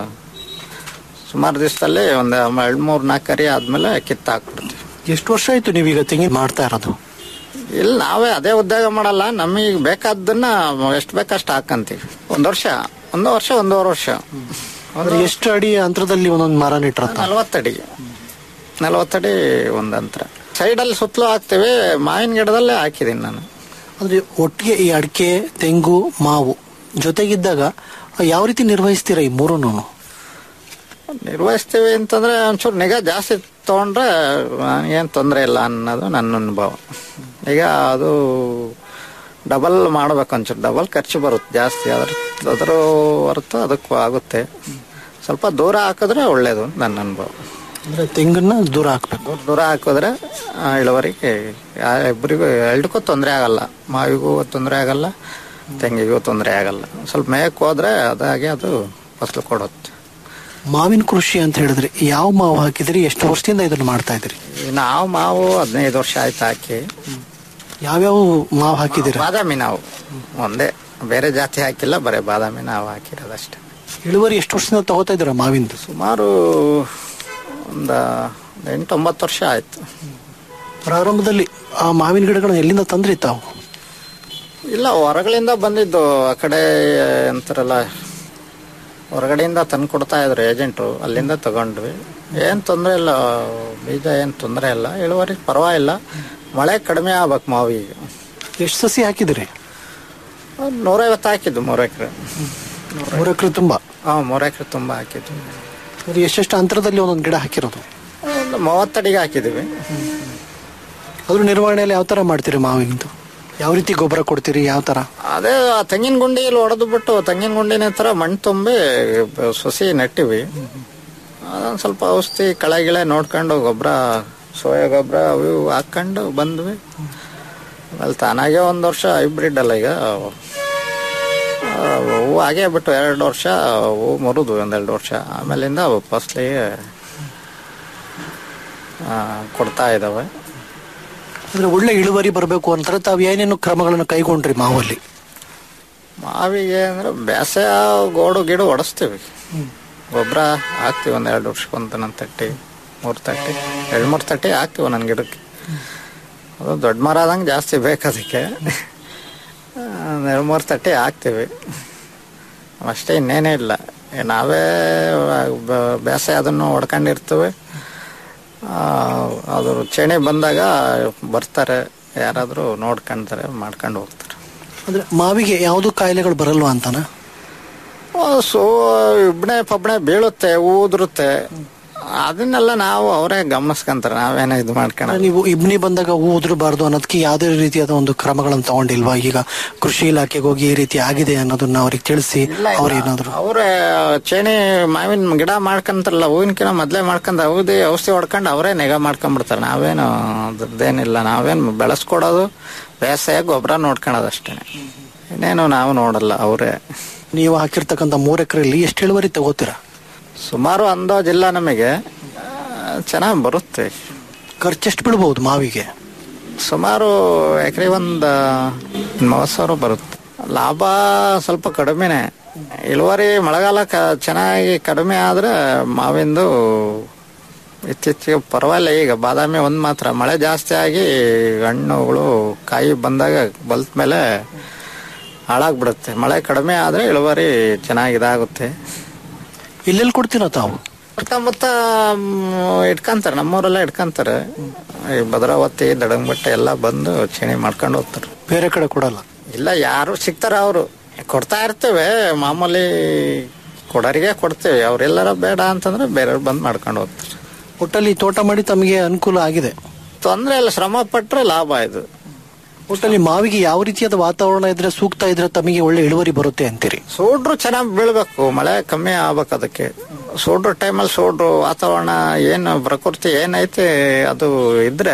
ಸುಮಾರು ದಿವಸದಲ್ಲಿ ಒಂದು ಎರಡು ಮೂರು ನಾಲ್ಕು ಕರಿ ಆದ್ಮೇಲೆ ಕಿತ್ತು ಹಾಕ್ಬಿಡ್ತೀವಿ ಎಷ್ಟು ವರ್ಷ ಆಯ್ತು ನೀವೀಗ ತೆಂಗಿನ ಮಾಡ್ತಾ ಇರೋದು ಇಲ್ಲ ನಾವೇ ಅದೇ ಉದ್ಯೋಗ ಮಾಡಲ್ಲ ನಮಗೆ ಬೇಕಾದ್ದನ್ನ ಎಷ್ಟು ಬೇಕಷ್ಟು ಹಾಕಂತೀವಿ ಒಂದು ವರ್ಷ ಒಂದು ವರ್ಷ ಒಂದೂವರೆ ವರ್ಷ ಅಂದ್ರೆ ಎಷ್ಟು ಅಡಿ ಅಂತರದಲ್ಲಿ ಒಂದೊಂದು ಮರ ನೆಟ್ಟಿರತ್ತ ನಲವತ್ತಡಿ ನಲವತ್ತಡಿ ಒಂದು ಅಂತರ ಸೈಡಲ್ಲಿ ಸುತ್ತಲೂ ಹಾಕ್ತೇವೆ ಮಾವಿನ ಗಿಡದಲ್ಲೇ ಹಾಕಿದ್ದೀನಿ ನಾನು ಅಂದ್ರೆ ಒಟ್ಟಿಗೆ ಈ ಅಡಿಕೆ ತೆಂಗು ಮಾವು ಜೊತೆಗಿದ್ದಾಗ ಯಾವ ರೀತಿ ನಿರ್ವಹಿಸ್ತೀರಾ ಈ ಮೂರನ್ನು ನಿರ್ವಹಿಸ್ತೀವಿ ಅಂತಂದ್ರೆ ಒಂಚೂರು ನಿಗಾ ಜಾಸ್ತಿ ತಗೊಂಡ್ರೆ ಏನು ತೊಂದರೆ ಇಲ್ಲ ಅನ್ನೋದು ನನ್ನ ಅನುಭವ ಈಗ ಅದು ಡಬಲ್ ಮಾಡ್ಬೇಕು ಒಂಚೂರು ಡಬಲ್ ಖರ್ಚು ಬರುತ್ತೆ ಜಾಸ್ತಿ ಅದ್ರ ಅದ್ರ ಹೊರತು ಅದಕ್ಕೂ ಆಗುತ್ತೆ ಸ್ವಲ್ಪ ದೂರ ಹಾಕಿದ್ರೆ ಒಳ್ಳೇದು ನನ್ನ ಅನುಭವ ಅಂದ್ರೆ ತೆಂಗನ್ನ ದೂರ ಹಾಕ್ಬೇಕು ದೂರ ದೂರ ಹಾಕಿದ್ರೆ ಆ, ಇಳುವರಿಗೆ ಯಾ- ಇಬ್ಬರಿಗೂ ಎರಡಕ್ಕೂ ತೊಂದರೆ ಆಗಲ್ಲ ಮಾವಿಗೂ ತೊಂದರೆ ಆಗಲ್ಲ ತೆಂಗಿಗೂ ತೊಂದರೆ ಆಗಲ್ಲ ಸ್ವಲ್ಪ ಮೇಯಕ್ಕೆ ಹೋದ್ರೆ ಅದಾಗಿ ಅದು ಫಸಲು ಕೊಡುತ್ತೆ ಮಾವಿನ ಕೃಷಿ ಅಂತ ಹೇಳಿದ್ರೆ ಯಾವ ಮಾವು ಹಾಕಿದ್ರಿ ಎಷ್ಟು ವರ್ಷದಿಂದ ಇದನ್ನ ಮಾಡ್ತಾ ಇದ್ರಿ ಈ ನಾವು ಮಾವು ಹದಿನೈದು ವರ್ಷ ಆಯ್ತು ಹಾಕಿ ಯಾವ್ಯಾವ ಮಾವು ಹಾಕಿದಿರ ಬಾದಾಮಿ ನಾವು ಒಂದೇ ಬೇರೆ ಜಾತಿ ಹಾಕಿಲ್ಲ ಬರೀ ಬಾದಾಮಿ ನಾವು ಹಾಕಿರೋದಷ್ಟೇ ಇಳುವರಿ ಎಷ್ಟು ವರ್ಷದಿಂದ ತಗೋತಾ ಇದ್ದೀರಾ ಮಾವಿಂದು ಸುಮಾರು ಒಂದು ಎಂಟು ಒಂಬತ್ತು ವರ್ಷ ಆಯ್ತು ಪ್ರಾರಂಭದಲ್ಲಿ ಆ ಮಾವಿನ ಗಿಡಗಳನ್ನ ಎಲ್ಲಿಂದ ತಂದ್ರಿ ತಾವು ಇಲ್ಲ ಹೊರಗಳಿಂದ ಬಂದಿದ್ದು ಆ ಕಡೆ ಅಂತಾರಲ್ಲ ಹೊರಗಡೆಯಿಂದ ತಂದು ಕೊಡ್ತಾ ಇದ್ರು ಏಜೆಂಟು ಅಲ್ಲಿಂದ ತಗೊಂಡ್ವಿ ಏನು ತೊಂದರೆ ಇಲ್ಲ ಬೀಜ ಏನು ತೊಂದರೆ ಇಲ್ಲ ಇಳುವರಿ ಪರವಾಗಿಲ್ಲ ಮಳೆ ಕಡಿಮೆ ಆಗ್ಬೇಕು ಮಾವಿಗೆ ಎಷ್ಟು ಸಸಿ ಹಾಕಿದಿರಿ ಒಂದ್ ನೂರೈವತ್ತು ಹಾಕಿದ್ದು ಮೂರು ಎಕರೆ ಮೂರು ಎಕರೆ ತುಂಬಾ ಹಾಂ ಮೂರು ಎಕರೆ ತುಂಬ ಹಾಕಿದ್ದು ಅಂದ್ರೆ ಎಷ್ಟೆಷ್ಟು ಅಂತರದಲ್ಲಿ ಒಂದೊಂದು ಗಿಡ ಹಾಕಿರೋದು ಒಂದು ಮೂವತ್ತಡಿಗೆ ಹಾಕಿದ್ದೀವಿ ಅದ್ರ ನಿರ್ವಹಣೆಯಲ್ಲಿ ಯಾವ ತರ ಮಾಡ್ತೀರಿ ಮಾವಿಂದು ಯಾವ ರೀತಿ ಗೊಬ್ಬರ ಕೊಡ್ತೀರಿ ಯಾವ ತರ ಅದೇ ಆ ತೆಂಗಿನ ಗುಂಡಿಯಲ್ಲಿ ಹೊಡೆದು ಬಿಟ್ಟು ತೆಂಗಿನ ಗುಂಡಿನ ತರ ಮಣ್ಣು ತುಂಬಿ ಬ- ಸಸಿ ನೆಟ್ಟಿವಿ ಅದೊಂದು ಸ್ವಲ್ಪ ಔಷಧಿ ಕಳೆ ಗಿಳೆ ನೋಡ್ಕೊಂಡು ಗೊಬ್ಬರ ಸೋಯಾ ಗೊಬ್ಬರ ಅವು ಇವು ಹಾಕೊಂಡು ಬಂದ್ವಿ ಆಮೇಲೆ ತಾನಾಗೆ ಒಂದು ವರ್ಷ ಹೈಬ್ರಿಡ್ ಅಲ್ಲ ಈಗ ಆ, ಹೂವು ಆಗೇ ಬಿಟ್ಟು ಎರಡು ವರ್ಷ ಹೂವು ಮುರಿದು ಒಂದೆರಡು ವರ್ಷ ಆಮೇಲಿಂದ ಅವು ಫಸ್ಲಿಗೆ ಆ, ಕೊಡ್ತಾ ಇದ್ದಾವೆ ಅಂದ್ರೆ ಒಳ್ಳೆ ಇಳುವರಿ ಬರಬೇಕು ಅಂತಾರೆ ತಾವು ಏನೇನು ಕ್ರಮಗಳನ್ನು ಕೈಗೊಂಡ್ರಿ ಮಾವಲ್ಲಿ ಮಾವಿಗೆ ಅಂದ್ರೆ ಬೇಸಾಯ ಗೋಡು ಗಿಡ ಹೊಡೆಸ್ತೀವಿ ಗೊಬ್ಬರ ಹಾಕ್ತೀವಿ ಒಂದು ಎರಡು ವರ್ಷಕ್ಕೊಂದು ನನ್ನ ತಟ್ಟಿ ಮೂರು ತಟ್ಟಿ ಎರಡು ಮೂರು ತಟ್ಟಿ ಹಾಕ್ತೀವಿ ನನ್ನ ಗಿಡಕ್ಕೆ ಅದು ದೊಡ್ಡ ಮರ ಆದಂಗೆ ಜಾಸ್ತಿ ಬೇಕು ಅದಕ್ಕೆ ಒಂದು ಎರಡು ಮೂರು ತಟ್ಟಿ ಹಾಕ್ತೀವಿ ಅಷ್ಟೇ ಇನ್ನೇನೇ ಇಲ್ಲ ಏ ನಾವೇ ಬ- ಬೇಸಾಯ ಅದನ್ನು ಹೊಡ್ಕೊಂಡಿರ್ತೀವಿ ಆ, ಅದು ಚೇಣಿ ಬಂದಾಗ ಬರ್ತಾರೆ ಯಾರಾದರೂ ನೋಡ್ಕೊಂತಾರೆ ಮಾಡ್ಕೊಂಡು ಹೋಗ್ತಾರೆ ಅಂದ್ರೆ ಮಾವಿಗೆ ಯಾವುದು ಕಾಯಿಲೆಗಳು ಬರಲ್ವಾ ಅಂತಾನ ಆ, ಸೊ ಇಬ್ಣೆ ಪಬ್ಣೆ ಬೀಳುತ್ತೆ ಊದುರುತ್ತೆ ಅದನ್ನೆಲ್ಲ ನಾವು ಅವರೇ ಗಮನಿಸ್ಕೊಂತಾರೆ ನಾವೇನೋ ಇದು ಮಾಡ್ಕೊಳ ನೀವು ಇಬ್ನಿ ಬಂದಾಗ ಹೂ ಉದುರಬಾರ್ದು ಅನ್ನೋದಕ್ಕೆ ಯಾವುದೇ ರೀತಿಯಾದ ಒಂದು ಕ್ರಮಗಳನ್ನು ತಗೊಂಡಿಲ್ವಾ ಈಗ ಕೃಷಿ ಇಲಾಖೆಗೆ ಹೋಗಿ ಈ ರೀತಿ ಆಗಿದೆ ಅನ್ನೋದನ್ನ ಅವ್ರಿಗೆ ತಿಳಿಸಿ ಅವ್ರೇನಾದ್ರು ಅವರೇ ಚೇಣಿ ಮಾವಿನ ಗಿಡ ಮಾಡ್ಕೊಂತಾರಲ್ಲ ಹೂವಿನಕಿನ ಮೊದ್ಲೇ ಮಾಡ್ಕೊಂಡ್ ಔಷಧಿ ಔಷಧಿ ಹೊಡ್ಕೊಂಡು ಅವರೇ ನಿಗಾ ಮಾಡ್ಕೊಂಡ್ಬಿಡ್ತಾರೆ ನಾವೇನು ಅದ್ರದ್ದೇನಿಲ್ಲ ನಾವೇನು ಬೆಳೆಸ್ಕೊಡೋದು ಬೇಸಾಯ ಗೊಬ್ಬರ ನೋಡ್ಕೊಳೋದು ಅಷ್ಟೇ ಇನ್ನೇನು ನಾವು ನೋಡಲ್ಲ ಅವರೇ ನೀವು ಹಾಕಿರ್ತಕ್ಕಂಥ ಮೂರ್ ಎಕರೆಯಲ್ಲಿ ಎಷ್ಟು ಇಳುವರಿ ತಗೋತೀರಾ ಸುಮಾರು ಅಂದಾಜಿಲ್ಲ ನಮಗೆ ಚೆನ್ನಾಗಿ ಬರುತ್ತೆ ಖರ್ಚೆಷ್ಟು ಬೀಳ್ಬಹುದು ಮಾವಿಗೆ ಸುಮಾರು ಎಕರೆ ಒಂದು ಮೂವತ್ತು ಸಾವಿರ ಬರುತ್ತೆ ಲಾಭ ಸ್ವಲ್ಪ ಕಡಿಮೆನೆ ಇಳುವರಿ ಮಳೆಗಾಲ ಕ ಚೆನ್ನಾಗಿ ಕಡಿಮೆ ಆದ್ರೆ ಮಾವಿಂದು ಇತ್ತೀಚೆಗೆ ಪರವಾಗಿಲ್ಲ ಈಗ ಬಾದಾಮಿ ಒಂದು ಮಾತ್ರ ಮಳೆ ಜಾಸ್ತಿ ಆಗಿ ಹಣ್ಣುಗಳು ಕಾಯಿ ಬಂದಾಗ ಬಲ್ತ ಮೇಲೆ ಹಾಳಾಗ್ಬಿಡುತ್ತೆ ಮಳೆ ಕಡಿಮೆ ಆದ್ರೆ ಇಳುವರಿ ಚೆನ್ನಾಗಿ ಇದಾಗುತ್ತೆ ಎಲ್ಲೆಲ್ಲಿ ಕೊಡ್ತೀರಾ ತಾವು ಸುತ್ತಮುತ್ತ ಮ್, ಇಟ್ಕೊಂತಾರೆ ನಮ್ಮೂರೆಲ್ಲ ಇಟ್ಕೊಂತಾರೆ ಈ ಭದ್ರಾವತಿ ದಡಂಬಟ್ಟೆ ಎಲ್ಲ ಬಂದು ಚೇಣಿ ಮಾಡ್ಕೊಂಡು ಹೋಗ್ತಾರೆ ಬೇರೆ ಕಡೆ ಕೊಡಲ್ಲ ಇಲ್ಲ ಯಾರು ಸಿಗ್ತಾರ ಅವರು ಕೊಡ್ತಾ ಇರ್ತೇವೆ ಮಾಮೂಲಿ ಕೊಡೋರಿಗೆ ಕೊಡ್ತೇವೆ ಅವ್ರೆಲ್ಲರ ಬೇಡ ಅಂತಂದ್ರೆ ಬೇರೆಯವ್ರು ಬಂದು ಮಾಡ್ಕೊಂಡು ಹೋಗ್ತಾರೆ ಒಟ್ಟಲ್ಲಿ ತೋಟ ಮಾಡಿ ತಮಗೆ ಅನುಕೂಲ ಆಗಿದೆ ತೊಂದ್ರೆ ಇಲ್ಲ ಶ್ರಮ ಪಟ್ರೆ ಲಾಭ ಇದು ಒಟ್ಟಲ್ಲಿ ಮಾವಿಗೆ ಯಾವ ರೀತಿಯಾದ ವಾತಾವರಣ ಇದ್ರೆ ಸೂಕ್ತ ಇದ್ರೆ ತಮಗೆ ಒಳ್ಳೆ ಇಳುವರಿ ಬರುತ್ತೆ ಅಂತೀರಿ ಸೋಡ್ರು ಚೆನ್ನಾಗಿ ಬೀಳ್ಬೇಕು ಮಳೆ ಕಮ್ಮಿ ಆಗ್ಬೇಕು ಅದಕ್ಕೆ ಸೋಡ್ರು ಟೈಮಲ್ಲಿ ಸೋಡ್ರು ವಾತಾವರಣ ಏನು ಪ್ರಕೃತಿ ಏನೈತೆ ಅದು ಇದ್ರೆ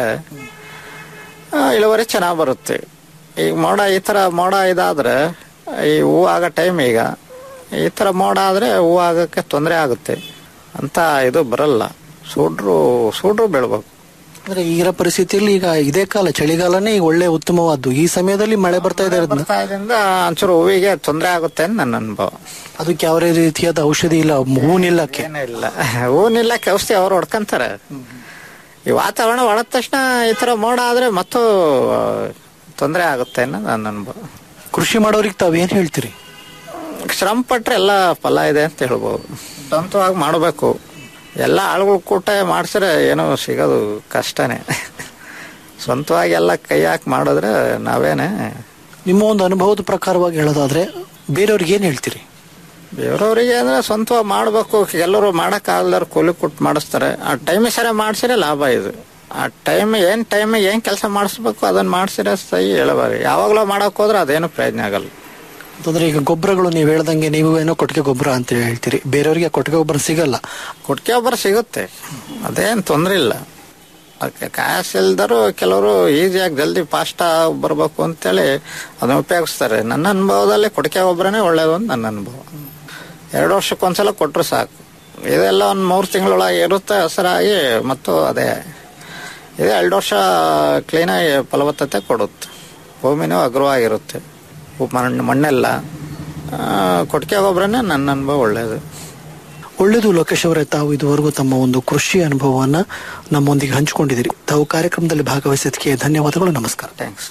ಆ, ಇಳುವರಿ ಚೆನ್ನಾಗಿ ಬರುತ್ತೆ ಈಗ ಮೋಡ ಈ ಥರ ಮೋಡ ಇದಾದ್ರೆ ಈ ಹೂ ಆಗೋ ಟೈಮ್ ಈಗ ಈ ಥರ ಮೋಡ ಆದರೆ ಹೂ ಆಗೋಕ್ಕೆ ತೊಂದರೆ ಆಗುತ್ತೆ ಅಂತ ಇದು ಬರಲ್ಲ ಸೂಡ್ರು ಸೂಡ್ರು ಬೀಳ್ಬೇಕು ಅಂದ್ರೆ ಈಗಿನ ಪರಿಸ್ಥಿತಿಯಲ್ಲಿ ಈಗ ಇದೇ ಕಾಲ ಚಳಿಗಾಲನೇ ಈಗ ಒಳ್ಳೆ ಉತ್ತಮವಾದ್ದು ಈ ಸಮಯದಲ್ಲಿ ಮಳೆ ಬರ್ತಾ ಇದೆ ಅದನ್ನ ಬರ್ತಾ ಇದರಿಂದ ಒಂಚೂರು ಹೂವಿಗೆ ತೊಂದರೆ ಆಗುತ್ತೆ ಅಂತ ನನ್ನ ಅನುಭವ ಅದಕ್ಕೆ ಯಾವ ರೀತಿಯಾದ ಔಷಧಿ ಇಲ್ಲ ಹೂ ನಿಲ್ಲಕ್ಕೆ ಏನೂ ಇಲ್ಲ ಹೂ ನಿಲ್ಲಕ್ಕೆ ಔಷಧಿ ಅವ್ರು ಹೊಡ್ಕೊಂತಾರೆ ಈ ವಾತಾವರಣ ಒಳದ ತಕ್ಷಣ ಈ ತರ ಮೋಡ ಆದ್ರೆ ಮತ್ತೂ ತೊಂದರೆ ಆಗುತ್ತೆ ಅನ್ನೋದು ನನ್ನ ಅನುಭವ ಕೃಷಿ ಮಾಡೋರಿಗೆ ತಾವ್ ಏನ್ ಹೇಳ್ತೀರಿ ಶ್ರಮ ಪಟ್ರೆ ಎಲ್ಲ ಫಲ ಇದೆ ಅಂತ ಹೇಳ್ಬೋದು ಸ್ವಂತವಾಗಿ ಮಾಡಬೇಕು ಎಲ್ಲ ಆಳುಗಳು ಕೂಟ ಮಾಡಿಸಿದ್ರೆ ಏನೋ ಸಿಗೋದು ಕಷ್ಟನೇ ಸ್ವಂತವಾಗಿ ಎಲ್ಲ ಕೈ ಹಾಕಿ ಮಾಡಿದ್ರೆ ನಾವೇನೆ ನಿಮ್ಮ ಒಂದು ಅನುಭವದ ಪ್ರಕಾರವಾಗಿ ಹೇಳೋದಾದ್ರೆ ಬೇರೆಯವ್ರಿಗೆ ಏನ್ ಹೇಳ್ತೀರಿ ಬೇರೆಯವರಿಗೆ ಅಂದ್ರೆ ಸ್ವಂತವಾಗಿ ಮಾಡಬೇಕು ಎಲ್ಲರೂ ಮಾಡೋಕ್ಕಾಗಲ್ದಾರು ಕೂಲಿ ಕೊಟ್ಟು ಮಾಡಿಸ್ತಾರೆ ಆ ಟೈಮಿಗೆ ಸರಿ ಮಾಡಿಸಿದ್ರೆ ಲಾಭ ಇದು ಆ ಟೈಮ್ ಏನ್ ಟೈಮಿಗೆ ಏನ್ ಕೆಲಸ ಮಾಡಿಸ್ಬೇಕು ಅದನ್ನ ಮಾಡಿಸಿದ್ರೆ ಸಹಿ ಹೇಳಬಾರಿ ಯಾವಾಗಲೂ ಮಾಡಕ್ ಹೋದ್ರೆ ಅದೇನು ಪ್ರಯೋಜನ ಆಗಲ್ಲ ಅಂತಂದ್ರೆ ಈಗ ಗೊಬ್ಬರಗಳು ನೀವು ಹೇಳ್ದಂಗೆ ನೀವು ಏನೋ ಕೊಟ್ಟಿಗೆ ಗೊಬ್ಬರ ಅಂತ ಹೇಳ್ತೀರಿ ಬೇರೆಯವರಿಗೆ ಕೊಟ್ಟಿಗೆ ಗೊಬ್ಬರ ಸಿಗಲ್ಲ ಕೊಟ್ಟಿಗೆ ಗೊಬ್ಬರ ಸಿಗುತ್ತೆ ಅದೇನು ತೊಂದರೆ ಇಲ್ಲ ಅದಕ್ಕೆ ಕಾಸು ಇಲ್ದರು ಕೆಲವರು ಈಸಿಯಾಗಿ ಜಲ್ದಿ ಫಾಸ್ಟ್ ಬರಬೇಕು ಅಂತೇಳಿ ಅದನ್ನ ಉಪಯೋಗಿಸ್ತಾರೆ ನನ್ನ ಅನುಭವದಲ್ಲಿ ಕೊಟ್ಟಿಗೆ ಗೊಬ್ಬರನೇ ಒಳ್ಳೇದು ಅಂತ ನನ್ನ ಅನುಭವ ಎರಡು ವರ್ಷಕ್ಕೊಂದ್ಸಲ ಕೊಟ್ಟರು ಸಾಕು ಇದೆಲ್ಲ ಒಂದು ಮೂರು ತಿಂಗಳೊಳಗೆ ಇರುತ್ತೆ ಹಸರಾಗಿ ಮತ್ತು ಅದೇ ಇದು ಎರಡು ವರ್ಷ ಕ್ಲೀನಾಗಿ ಫಲವತ್ತತೆ ಕೊಡುತ್ತೆ ಭೂಮಿನೂ ಅಗ್ರವಾಗಿರುತ್ತೆ ಉಪ್ ಮಣ್ಣು ಮಣ್ಣೆಲ್ಲ ಆ, ಕೊಟ್ಟಿಗೆ ಗೊಬ್ಬರನೇ ನನ್ನ ಅನುಭವ ಒಳ್ಳೆಯದು ಒಳ್ಳೆಯದು ಲೋಕೇಶ್ ಅವರೇ ತಾವು ಇದುವರೆಗೂ ತಮ್ಮ ಒಂದು ಕೃಷಿ ಅನುಭವವನ್ನ ನಮ್ಮೊಂದಿಗೆ ಹಂಚಿಕೊಂಡಿದ್ದೀರಿ ತಾವು ಕಾರ್ಯಕ್ರಮದಲ್ಲಿ ಭಾಗವಹಿಸಿದ್ದಕ್ಕೆ ಧನ್ಯವಾದಗಳು ನಮಸ್ಕಾರ ಥ್ಯಾಂಕ್ಸ್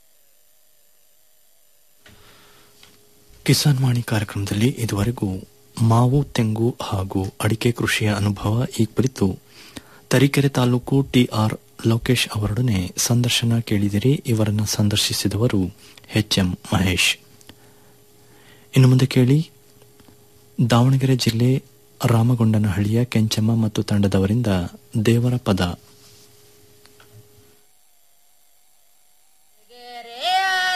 ಕಿಸಾನ್ ವಾಣಿ ಕಾರ್ಯಕ್ರಮದಲ್ಲಿ ಇದುವರೆಗೂ ಮಾವು ತೆಂಗು ಹಾಗೂ ಅಡಿಕೆ ಕೃಷಿಯ ಅನುಭವ ಈ ಕುರಿತು ತರೀಕೆರೆ ತಾಲೂಕು ಟಿಆರ್ ಲೋಕೇಶ್ ಅವರೊಡನೆ ಸಂದರ್ಶನ ಕೇಳಿದಿರಿ ಇವರನ್ನು ಸಂದರ್ಶಿಸಿದವರು ಎಚ್ ಎಂ ಮಹೇಶ್ ಇನ್ನು ಮುಂದೆ ಕೇಳಿ ದಾವಣಗೆರೆ ಜಿಲ್ಲೆ ರಾಮಗೊಂಡನಹಳ್ಳಿಯ ಕೆಂಚಮ್ಮ ಮತ್ತು ತಂಡದವರಿಂದ ದೇವರ ಪದ ಗೆರೆಯ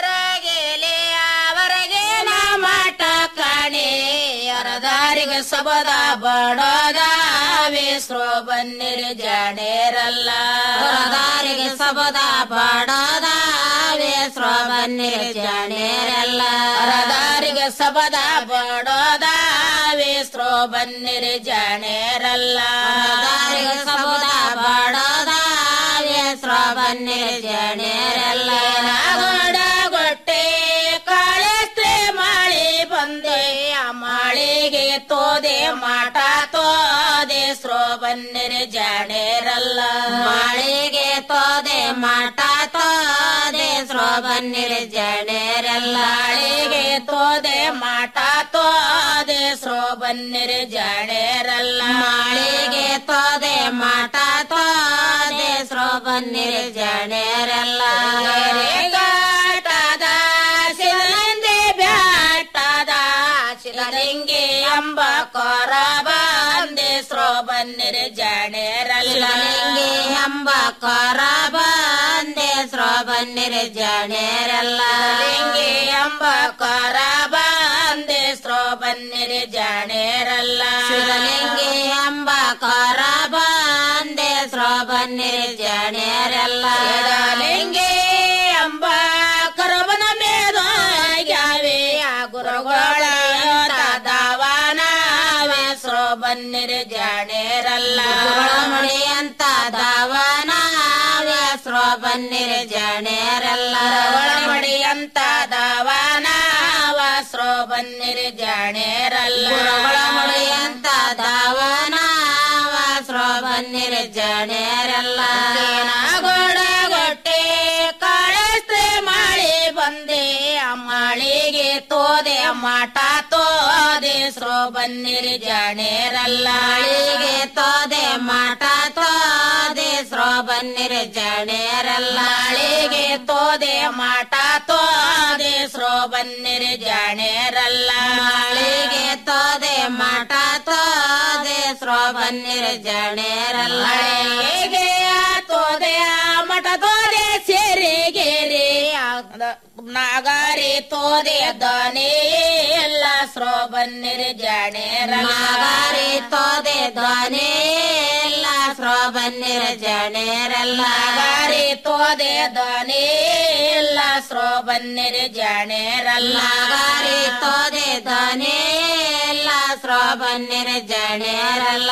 ಹೊರದಾರಿಗೆ ಸಬದ ಬಡದ ವೇಸ್ರೋ ಬನ್ನಿರಿ ಜಾಣೇರಲ್ಲ ಹೊರದಾರಿಗೆ ಸಬದ ಬಡದ ವೇಸ್ರೋ ಬನ್ನಿರಿ ಜಾಣೇರಲ್ಲ ಹೊರದಾರಿಗೆ ಸಬದ ಬಡದ ವೇಸ್ರೋ ಬನ್ನಿರಿ ಜಾಣೇರಲ್ಲ ಹೊರದಾರಿಗೆ ಸಬದ ಬಡದ ವೇಸ್ರೋ ಬನ್ನಿರಿ ಜಾಣೇರಲ್ಲ ನಾಗೋಡ ಗೊಟ್ಟೆ ಕಾಳೆಸ್ತ್ರೆ ಮಾಳಿ ಬಂದೆ ಆ ಮಾಳಿಗೆ ತೋದೆ ಮಾಟ ತೋದೆ ಸ್ರೋ ಬನ್ನಿರಿ ಜಾಣೇರಲ್ಲ ಮಾಳಿಗೆ ತೋದೆ ಮಾಟ ತೋದೆ ಸ್ರೋ ಬನ್ನಿರಿ ಜಾಣೇರಲ್ಲ ಮಾಳಿಗೆ ತೋದೆ ಮಾಟ ತೋದೆ ಸ್ರೋ ಬನ್ನಿರಿ ಜಾಣೇರಲ್ಲ ಮಾಳಿಗೆ ತೋದೆ ಮಾಟ ತೋದೆ ಸ್ರೋ ಬನ್ನಿರಿ ಜಾಣೇರಲ್ಲ ಗಾಟದ ಶಿಲಂದೆ ಬ್ಯಾಟದ ಶಿಲಲಿಂಗಿ ಅಂಬ ಕೊರ ಬಂದೆ ಸ್ರೋ ಬನ್ನಿರಿ ಜಾಣೇರಲ್ಲ ಶಿಲಲಿಂಗಿ ಅಂಬ ಕೊರ ಬಂದೆ ಸ್ರೋ ಬನ್ನಿರಿ ಜಾಣೇರಲ್ಲ ಲಿಂಗಿ ಅಂಬ ಕೊರ ಬಂದೆ ಸ್ರೋ ಬನ್ನಿರಿ ಜಾಣೇರಲ್ಲ ಶಿವಲಿಂಗಿ ಅಂಬ ಕೊರ ಬಂದೆ ಸ್ರೋ ಬನ್ನಿರಿ ಜಾಣೇರಲ್ಲ ಶಿವಲಿಂಗಿ ಅಂಬ ಕರಬನ ಮೇದಾಗ್ಯಾವೆ ಆ ಗುರುಗಳ ದಾವನವೇ ಸ್ರೋ ಬನ್ನಿರಿ ಜಾಣೇರಲ್ಲ ಮಣಿ ಅಂತ ದಾವನವೇ ಸ್ರೋ ಬನ್ನಿರಿ ಜಾಣೇರಲ್ಲ ಮಣಿ ಅಂತ ದಾವನವ ಸ್ರೋ ಬನ್ನಿರಿ ಜಾಣೇರಲ್ಲ ಮಣಿ ಅಂತ ದಾವನವ ಸ್ರೋ ಬನ್ನಿರಿ ಜಾಣೇರಲ್ಲ ಗೋಡ ಗೊಟ್ಟೆ ಕಾಳಸ್ತ್ರೆ ಮಾಳಿ ಬಂದೆ ಆ ಮಾಳಿಗೆ ತೋದೆ ಮಾಟ ತೋದೆ ಸ್ರೋ ಬನ್ನಿರಿ ಜಾಣೇರಲ್ಲ ಮಾಳಿಗೆ ತೋದೆ ಮಾಟ ತೋದೆ ಸ್ರೋ ಬನ್ನಿರಿ ಜಾಣೇರಲ್ಲ ಮಾಳಿಗೆ ತೋದೆ ಮಾಟ ತೋದೆ ಸ್ರೋ ಬನ್ನಿರಿ ಜಾಣೇರಲ್ಲ ಮಾಳಿಗೆ ತೋದೆ ಮಾಟ ತೋದೆ ಸ್ರೋ ಬನ್ನಿರಿ ಜಾಣೇರಲ್ಲ ಮಾಳಿಗೆ ತೋದೆ ಮಠ ತೋದೆ ಸೇರಿಗೇರಿ ನಾಗಾರಿ ತೋದೆ ದನಿ ಎಲ್ಲ ಸ್ರೋ ಬನ್ನಿರಿ ಜಾಣೇರಲ್ಲ ನಾಗಾರಿ ತೋದೆ ದನಿ ಎಲ್ಲ ಸ್ರೋ ಬನ್ನಿರಿ ಜಾಣೇರಲ್ಲ ನಾಗಾರಿ ತೋದೆ ದನಿ ಎಲ್ಲ ಸ್ರೋ ಬನ್ನಿರಿ ಜಾಣೇರಲ್ಲ ನಾಗಾರಿ ತೋದೆ ದನಿ ಎಲ್ಲ ಸ್ರೋ ಬನ್ನಿರಿ ಜಾಣೇರಲ್ಲ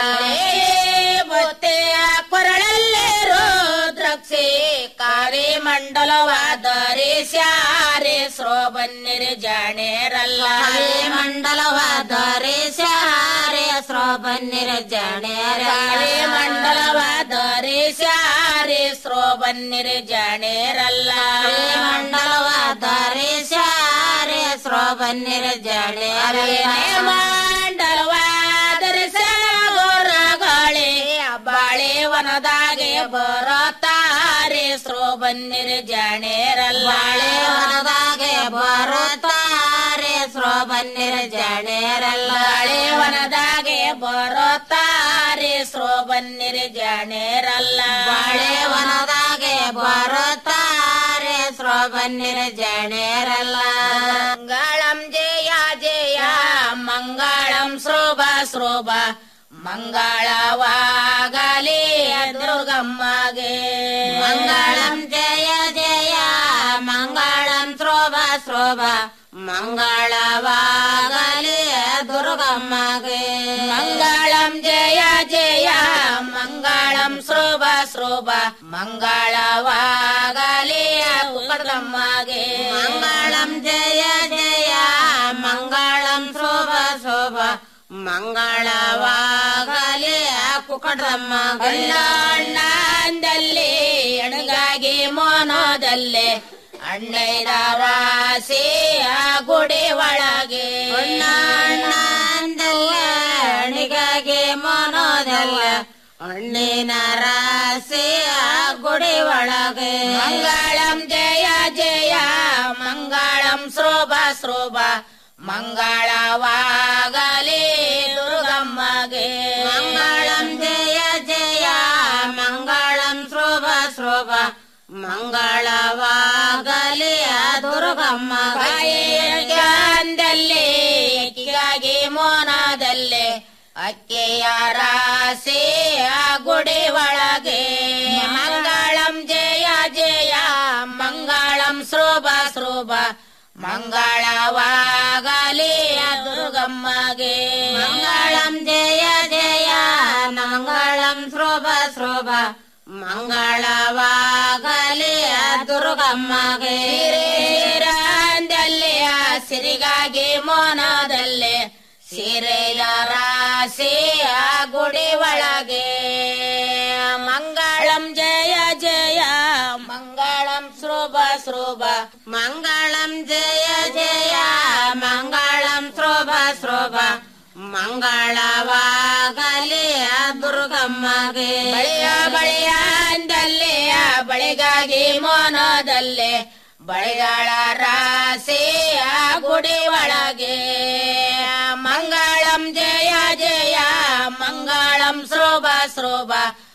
ಬೊತ್ತೆಯ ಕೊರಳಲ್ಲೇ ರುದ್ರಕ್ಷಿ ಕಾರಿ ಮಂಡಲವಾದರೆ ಸ್ಯಾರೆ ಸ್ರೋ ಬನ್ನಿರಿ ಜಾಣೇರಲ್ಲ ಮಂಡಲವಾದರೆ ಸ್ಯಾರೆ ಸ್ರೋ ಬನ್ನಿರಿ ಜಾಣೇರಲ್ಲ ಮಂಡಲವಾದರೆ ಸ್ಯಾರೆ ಸ್ರೋ ಬನ್ನಿರಿ ಜಾಣೇರಲ್ಲ ಮಂಡಲವಾದರೆ ಸ್ಯಾರೆ ಸ್ರೋ ಬನ್ನಿರಿ ಜಾಣೇರಲ್ಲ ಮಂಡಲವಾದರೆ ಗಾಳಿ ಬಾಳೆ ವನದಾಗೆ ಬರತಾರೆ ಸ್ರೋ ಬನ್ನಿರಿ ಜಾಣೇರಲ್ಲ ಬಾಳೆ ವನದಾಗೆ ಬರುತ್ತಾರೆ ಸ್ರೋ ಬನ್ನಿರಿ ಜಾಣೇರಲ್ಲ ಬಾಳೆ ವನದಾಗೆ ಬರುತ್ತಾರೆ ಸ್ರೋ ಬನ್ನಿರಿ ಜಾಣೇರಲ್ಲ ಬಾಳೆ ವನದಾಗೆ ಬರುತ್ತಾರೆ ಸ್ರೋ ಬನ್ನಿರಿ ಜಾಣೇರಲ್ಲ ಮಂಗಳಂ ಜಯ ಜಯ ಮಂಗಳಂ ಶ್ರೋಭ ಶ್ರೋಭ ಮಂಗಳವಾಗಲಿ ದುರ್ಗಮ್ಮಗೆ ಮಂಗಳಂ ಜಯ ಜಯ ಮಂಗಳಂ ಶ್ರೋಭ ಶ್ರೋಭ ಮಂಗಳವಾಗಲಿ ದುರ್ಗಮ್ಮಗೆ ಮಂಗಳಂ ಜಯ ಜಯ ಮಂಗಳಂ ಶ್ರೋಭ ಶ್ರೋಭ ಮಂಗಳವಾಗಲಿ ದುರ್ಗಮ್ಮಗೆ ಮಂಗಳಂ ಜಯ ಜಯ ಮಂಗಳಂ ಶೋಭ ಶೋಭ ಮಂಗಳವಾಗಲಿ ಕುಕಟಮ್ಮ ಅಣ್ಣಂದಲ್ಲಿ ಅಣಗಾಗಿ ಮೋನದಲ್ಲಿ ಅಣ್ಣೈದ ರಾಶಿ ಆ ಗುಡಿ ಒಳಗೆ ಅಣ್ಣಿಗಾಗಿ ಮೋನೋದಲ್ಲ ಹಣ್ಣಿನ ರಾಶಿ ಆ ಗುಡಿ ಒಳಗೆ ಮಂಗಳಂ ಜಯ ಜಯ ಮಂಗಳಂ ಶ್ರೋಭ ಶ್ರೋಭ ಮಂಗಳವಾಗಲಿ ದುರ್ಗಮ್ಮಗೆ ಮಂಗಳಂ ಜಯ ಜಯ ಮಂಗಳಂ ಶ್ರೋಭ ಶ್ರೋಭ ಮಂಗಳವಾಗಲಿ ಆ ದುರ್ಗಮ್ಮ ಅಂದಲ್ಲಿ ಎಕ್ಕಿಗಾಗಿ ಮೋನ ಅಕ್ಕೆಯ ರಾಶಿ ಆ ಗುಡಿ ಒಳಗೆ ಮಂಗಳಂ ಜಯ ಜಯ ಮಂಗಳಂ ಶೋಭ ಶೋಭ ಮಂಗಳವಾಗಲಿ ಆ ದುರ್ಗಮ್ಮಗೆ ಮಂಗಳಂ ಜಯ ಜಯ ಮಂಗಳಂ ಶೋಭ ಶೋಭ ಮಂಗಳವಾಗಲಿ ಆ ದುರ್ಗಮ್ಮಗೆ ಶ್ರೀರಂದಲ್ಲಿ ಆ ಸಿರಿಗಾಗಿ ಮೋನದಲ್ಲಿ ಸೀರೆಯ ರಾಶಿ ಆ ಗುಡಿ ಒಳಗೆ ಮಂಗಳಂ ಜಯ ಜಯ ಮಂಗಳಂ ಶೋಭ ಶೋಭ ಮಂಗಳಂ ಜಯ ಜಯ ಮಂಗಳಂ ಶೋಭ ಶೋಭ ಮಂಗಳವಾಗಲಿ ಆ ದುರ್ಗಮ್ಮಗೆ ಬಳಿಯ ಬಳಿಯ ಅಂದಲ್ಲಿ ಆ ಬಳಿಗಾಗಿ ಮೋನದಲ್ಲಿ ಬಳಿಗಳ ರಾಶಿ ಆ ಗುಡಿ ಒಳಗೆ ಮಂಗಳಂ ಜಯ ಜಯ ಮಂಗಳಂ ಶೋಭ ಶೋಭ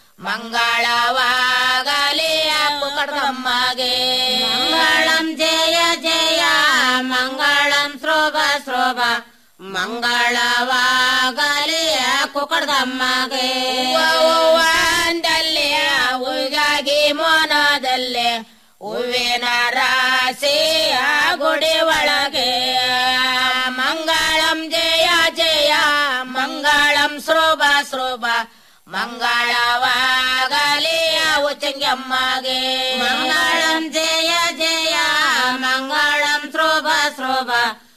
ಮಂಗಳವಾಗಲಿ ಆ ಪುಕಡಮ್ಮಗೆ ಮಂಗಳಂ ಜಯ ಜಯ ಮಂಗಳಂ ಶೋಭ ಶೋಭ ಮಂಗಳವಾಗಲಿ ಆ ಕುಕಡದಮ್ಮಗೆ ಅಂದಲ್ಲಿ ಹೂಗಾಗಿ ಮೋನದಲ್ಲಿ ಹೂವಿನ ರಾಶಿ ಆ ಗುಡಿ ಒಳಗೆ ಮಂಗಳಂ ಜಯ ಜಯ ಮಂಗಳಂ ಶೋಭ ಶೋಭ ಮಂಗಳವಾಗಲಿ ಅವು ಚೆಂಗಮ್ಮಗೆ ಮಂಗಳಂ ಜಯ ಜಯ ಮಂಗಳಂ ಶೋಭ ಶೋಭ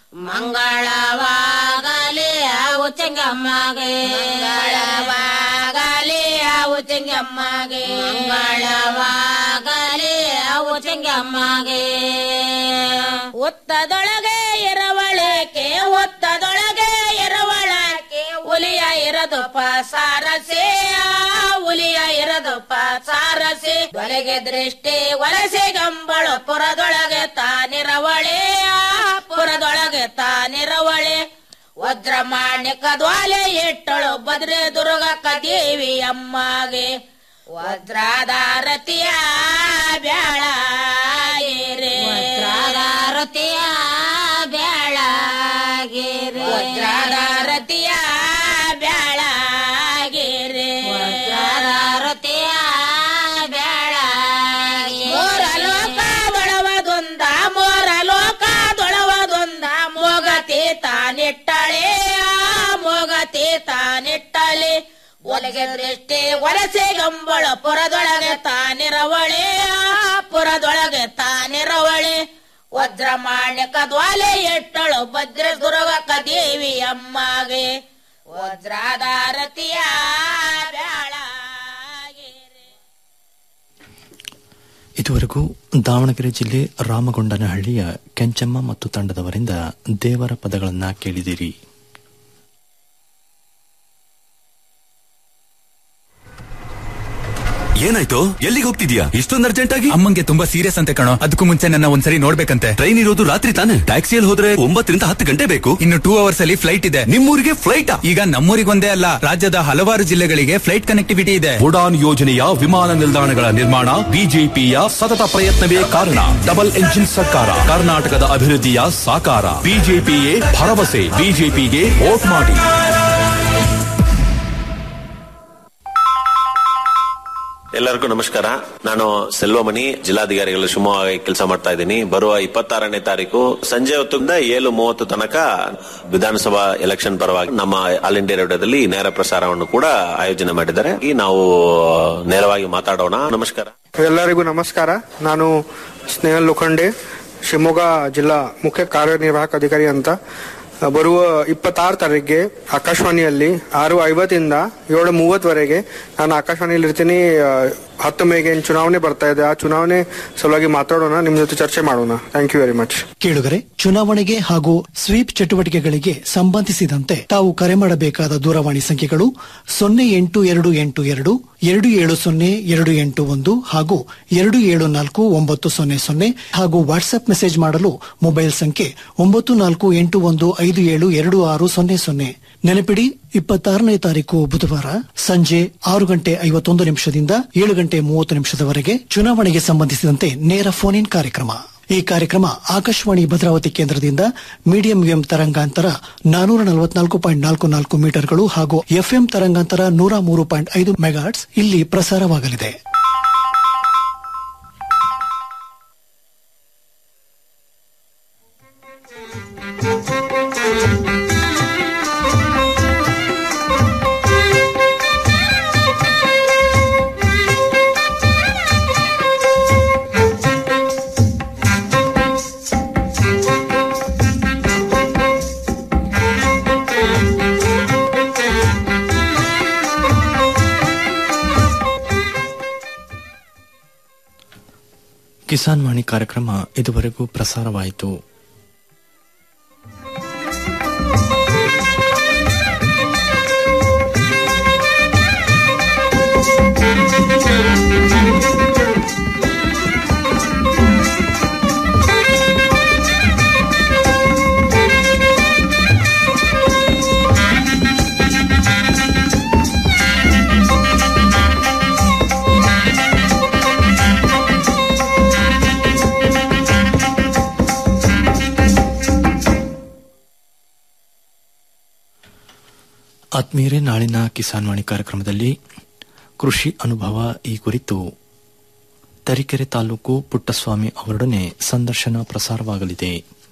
ಮಂಗಳವಾಗಲಿ ಅವು ಚೆಂಗಮ್ಮಗೆ ಮಂಗಳವಾಗಲಿ ಅವು ಚೆಂಗಮ್ಮಗೆ ಮಂಗಳವಾಗಲಿ ಅವು ಚೆಂಗಮ್ಮಗೆ ಒತ್ತದೊಳಗೆ ಎರವಳಕೆ ಒತ್ತದೊಳಗೆ ಎರವಳಕೆ ಹುಲಿಯ ಇರದಪ್ಪ ಸಾರಸೆ ಹುಲಿಯ ಇರದಪ್ಪ ಸಾರಸೆ ಒಳಗೆ ದೃಷ್ಟಿ ವಲಸೆ ಗಂಬಳು ಪುರದೊಳಗೆ ತಾನಿರವಳೆ ಪುರದೊಳಗೆ ತಾನಿರವಳೆ ವಜ್ರ ಮಾಣಿಕ ದ್ವಾಲೆ ಇಟ್ಟಳು ಬದ್ರೆ ದುರ್ಗಕ್ಕ ದೇವಿ ಅಮ್ಮಗೆ ವಜ್ರಾಧಾರತಿಯ ಬ್ಯಾಳಾಗಿರೆ ವಜ್ರಾಧಾರತಿಯ ಬ್ಯಾಳಾಗಿರೆ ವಜ್ರಾಧಾರತಿಯ ಬ್ಯಾಳಾಗಿರೆ ವಜ್ರಾಧಾರತಿಯ ಬ್ಯಾಳಾಗಿ ಮೋರ ಲೋಕ ಒಳವದೊಂದ ಮೋರ ಲೋಕ ದೊಳವದೊಂದ ಮೋಗತಿ ತಾನಿಟ್ಟಳೆ ಮೋಗತಿ ತಾನಿಟ್ಟಳೆ ಒಲಗೆ ದೃಷ್ಟಿ ಒಲಸೆ ಗಂಬಳ ಪುರದೊಳಗೆ ತಾನಿರವಳೆ ಪುರದೊಳಗೆ ತಾನಿರವಳೆ ವಜ್ರ ಮಾಣ್ಯಕ ದ್ವಾಲೆ ಎಟ್ಟಳು ಭದ್ರ ದುರ್ಗಕ ದೇವಿ ಅಮ್ಮಗೆ ವಜ್ರಾಧಾರತಿಯ ಬ್ಯಾಳ ಇದುವರೆಗೂ ದಾವಣಗೆರೆ ಜಿಲ್ಲೆ ರಾಮಗೊಂಡನಹಳ್ಳಿಯ ಕೆಂಚಮ್ಮ ಮತ್ತು ತಂಡದವರಿಂದ ದೇವರ ಪದಗಳನ್ನ ಕೇಳಿದಿರಿ ಏನಾಯ್ತು ಎಲ್ಲಿಗೆ ಹೋಗ್ತಿದ್ಯಾ ಇಷ್ಟೊಂದು ಅರ್ಜೆಂಟ್ ಆಗಿ ಅಮ್ಮಂಗೆ ತುಂಬಾ ಸೀರಿಯಸ್ ಅಂತೆ ಕಣೋ ಅದಕ್ಕೂ ಮುಂಚೆ ನನ್ನ ಒಂದ್ಸರಿ ನೋಡ್ಬೇಕಂತೆ ಟ್ರೈನ್ ಇರೋದು ರಾತ್ರಿ ತಾನೆ ಟ್ಯಾಕ್ಸಿಯಲ್ಲಿ ಹೋದ್ರೆ ಒಂಬತ್ತರಿಂದ ಹತ್ತು ಗಂಟೆ ಬೇಕು ಇನ್ನು ಟೂ ಅವರ್ಸ್ ಅಲ್ಲಿ ಫ್ಲೈಟ್ ಇದೆ ನಿಮ್ಮೂರಿಗೆ ಫ್ಲೈಟ್ ಈಗ ನಮ್ಮೂರಿಗೊಂದೇ ಅಲ್ಲ ರಾಜ್ಯದ ಹಲವಾರು ಜಿಲ್ಲೆಗಳಿಗೆ ಫ್ಲೈಟ್ ಕನೆಕ್ಟಿವಿಟಿ ಇದೆ ಉಡಾನ್ ಯೋಜನೆಯ ವಿಮಾನ ನಿಲ್ದಾಣಗಳ ನಿರ್ಮಾಣ ಬಿಜೆಪಿಯ ಸತತ ಪ್ರಯತ್ನವೇ ಕಾರಣ ಡಬಲ್ ಎಂಜಿನ್ ಸರ್ಕಾರ ಕರ್ನಾಟಕದ ಅಭಿವೃದ್ಧಿಯ ಸಾಕಾರ ಬಿಜೆಪಿಯೇ ಭರವಸೆ ಬಿಜೆಪಿಗೆ ವೋಟ್ ಮಾಡಿ ಎಲ್ಲರಿಗೂ ನಮಸ್ಕಾರ ನಾನು ಸೆಲ್ವಮಣಿ ಜಿಲ್ಲಾಧಿಕಾರಿಗಳ ಶಿವಮೊಗ್ಗ ಕೆಲಸ ಮಾಡ್ತಾ ಇದ್ದೀನಿ ಬರುವ ಇಪ್ಪತ್ತಾರನೇ ತಾರೀಕು ಸಂಜೆ ಹೊತ್ತಿಂದ ಏಳು ಮೂವತ್ತು ತನಕ ವಿಧಾನಸಭಾ ಎಲೆಕ್ಷನ್ ಪರವಾಗಿ ನಮ್ಮ ಆಲ್ ಇಂಡಿಯಾ ರೇಡಿಯೋದಲ್ಲಿ ನೇರ ಪ್ರಸಾರವನ್ನು ಕೂಡ ಆಯೋಜನೆ ಮಾಡಿದ್ದಾರೆ ಈ ನಾವು ನೇರವಾಗಿ ಮಾತಾಡೋಣ ನಮಸ್ಕಾರ ಎಲ್ಲರಿಗೂ ನಮಸ್ಕಾರ ನಾನು ಸ್ನೇಹಲ್ ಲೋಖಂಡೆ ಶಿವಮೊಗ್ಗ ಜಿಲ್ಲಾ ಮುಖ್ಯ ಕಾರ್ಯನಿರ್ವಾಹಕ ಅಧಿಕಾರಿ ಅಂತ ಬರುವ ಇಪ್ಪತ್ತಾರು ತಾರೀಕಿಗೆ ಆಕಾಶವಾಣಿಯಲ್ಲಿ ಆರು ಐವತ್ತಿಂದ ಏಳು ಮೂವತ್ತವರೆಗೆ ನಾನು ಆಕಾಶವಾಣಿಯಲ್ಲಿ ಇರ್ತೀನಿ ಆ, ಹತ್ತು ಮೇಗೆ ಏನ್ ಚುನಾವಣೆ ಬರ್ತಾ ಇದೆ ಆ ಚುನಾವಣೆ ಸಲುವಾಗಿ ಮಾತಾಡೋಣ ನಿಮ್ ಜೊತೆ ಚರ್ಚೆ ಮಾಡೋಣ ಥ್ಯಾಂಕ್ ಯು ವೆರಿ ಮಚ್ ಕೇಳುಗರೆ ಚುನಾವಣೆಗೆ ಹಾಗೂ ಸ್ವೀಪ್ ಚಟುವಟಿಕೆಗಳಿಗೆ ಸಂಬಂಧಿಸಿದಂತೆ ತಾವು ಕರೆ ಮಾಡಬೇಕಾದ ದೂರವಾಣಿ ಸಂಖ್ಯೆಗಳು ಸೊನ್ನೆ ಎಂಟು ಎರಡು ಎಂಟು ಎರಡು ಎರಡು ಏಳು ಸೊನ್ನೆ ಎರಡು ಎಂಟು ಒಂದು ಹಾಗೂ ಎರಡು ಏಳು ನಾಲ್ಕು ಒಂಬತ್ತು ಸೊನ್ನೆ ಸೊನ್ನೆ ಹಾಗೂ ವಾಟ್ಸ್ಆಪ್ ಮೆಸೇಜ್ ಮಾಡಲು ಮೊಬೈಲ್ ಸಂಖ್ಯೆ ಒಂಬತ್ತು ನಾಲ್ಕು ಎಂಟು ಒಂದು ಐದು ಏಳು ಎರಡು ಆರು ಸೊನ್ನೆ ಸೊನ್ನೆ ನೆನಪಿಡಿ ಇಪ್ಪತ್ತಾರನೇ ತಾರೀಕು ಬುಧವಾರ ಸಂಜೆ ಆರು ಗಂಟೆ ಐವತ್ತೊಂದು ನಿಮಿಷದಿಂದ ಏಳು ಗಂಟೆ ಮೂವತ್ತು ನಿಮಿಷದವರೆಗೆ ಚುನಾವಣೆಗೆ ಸಂಬಂಧಿಸಿದಂತೆ ನೇರ ಫೋನ್ ಇನ್ ಕಾರ್ಯಕ್ರಮ ಈ ಕಾರ್ಯಕ್ರಮ ಆಕಾಶವಾಣಿ ಭದ್ರಾವತಿ ಕೇಂದ್ರದಿಂದ ಮೀಡಿಯಂ ವೇವ್ ತರಂಗಾಂತರ ನಾನೂರ ನಲವತ್ನಾಲ್ಕು ಪಾಯಿಂಟ್ ನಾಲ್ಕು ನಾಲ್ಕು ಮೀಟರ್ಗಳು ಹಾಗೂ ಎಫ್ಎಂ ತರಂಗಾಂತರ ನೂರ ಮೂರು ಪಾಯಿಂಟ್ ಐದು ಮೆಗಾಟ್ಸ್ ಇಲ್ಲಿ ಪ್ರಸಾರವಾಗಲಿದೆ ಕಿಸಾನ್ ವಾಣಿ ಕಾರ್ಯಕ್ರಮ ಇದುವರೆಗೂ ಪ್ರಸಾರವಾಯಿತು ಆತ್ಮೀಯರೇ ನಾಳಿನ ಕಿಸಾನ್ ವಾಣಿ ಕಾರ್ಯಕ್ರಮದಲ್ಲಿ ಕೃಷಿ ಅನುಭವ ಈ ಕುರಿತು ತರೀಕೆರೆ ತಾಲೂಕು ಪುಟ್ಟಸ್ವಾಮಿ ಅವರೊಡನೆ ಸಂದರ್ಶನ ಪ್ರಸಾರವಾಗಲಿದೆ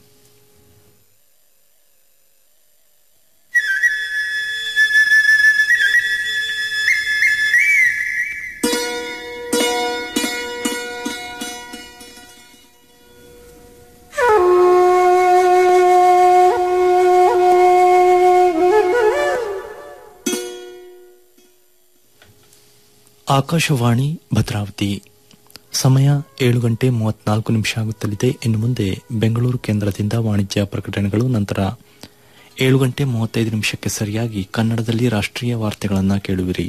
ಆಕಾಶವಾಣಿ ಭದ್ರಾವತಿ ಸಮಯ ಏಳು ಗಂಟೆ ಮೂವತ್ನಾಲ್ಕು ನಿಮಿಷ ಆಗುತ್ತಲಿದೆ ಇನ್ನು ಮುಂದೆ ಬೆಂಗಳೂರು ಕೇಂದ್ರದಿಂದ ವಾಣಿಜ್ಯ ಪ್ರಕಟಣೆಗಳು ನಂತರ ಏಳು ಗಂಟೆ ಮೂವತ್ತೈದು ನಿಮಿಷಕ್ಕೆ ಸರಿಯಾಗಿ ಕನ್ನಡದಲ್ಲಿ ರಾಷ್ಟ್ರೀಯ ವಾರ್ತೆಗಳನ್ನು ಕೇಳುವಿರಿ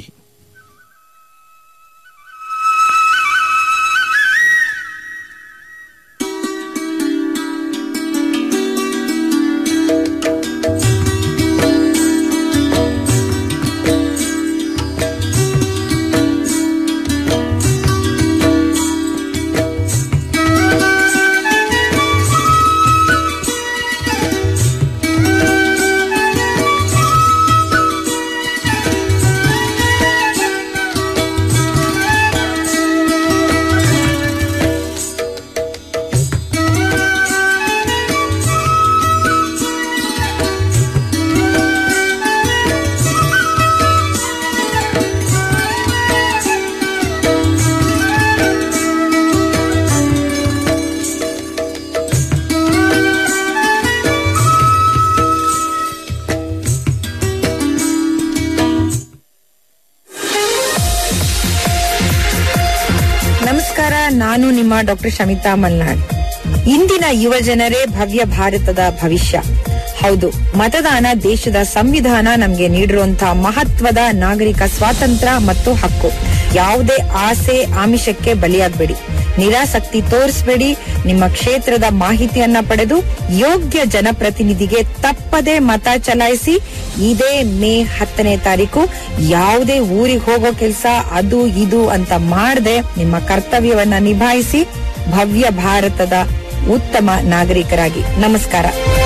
ನಮಸ್ಕಾರ ನಾನು ನಿಮ್ಮ ಡಾಕ್ಟರ್ ಶಮಿತಾ ಮಲ್ನಾಡ್ ಇಂದಿನ ಯುವ ಜನರೇ ಭವ್ಯ ಭಾರತದ ಭವಿಷ್ಯ ಹೌದು ಮತದಾನ ದೇಶದ ಸಂವಿಧಾನ ನಮ್ಗೆ ನೀಡಿರುವಂತಹ ಮಹತ್ವದ ನಾಗರಿಕ ಸ್ವಾತಂತ್ರ್ಯ ಮತ್ತು ಹಕ್ಕು ಯಾವುದೇ ಆಸೆ ಆಮಿಷಕ್ಕೆ ಬಲಿಯಾಗಬೇಡಿ ನಿರಾಸಕ್ತಿ ತೋರಿಸಬೇಡಿ ನಿಮ್ಮ ಕ್ಷೇತ್ರದ ಮಾಹಿತಿಯನ್ನ ಪಡೆದು ಯೋಗ್ಯ ಜನಪ್ರತಿನಿಧಿಗೆ ತಪ್ಪದೆ ಮತ ಚಲಾಯಿಸಿ ಇದೇ ಮೇ ಹತ್ತನೇ ತಾರೀಕು ಯಾವುದೇ ಊರಿಗೆ ಹೋಗೋ ಕೆಲಸ ಅದು ಇದು ಅಂತ ಮಾಡದೆ ನಿಮ್ಮ ಕರ್ತವ್ಯವನ್ನ ನಿಭಾಯಿಸಿ ಭವ್ಯ ಭಾರತದ ಉತ್ತಮ ನಾಗರಿಕರಾಗಿ ನಮಸ್ಕಾರ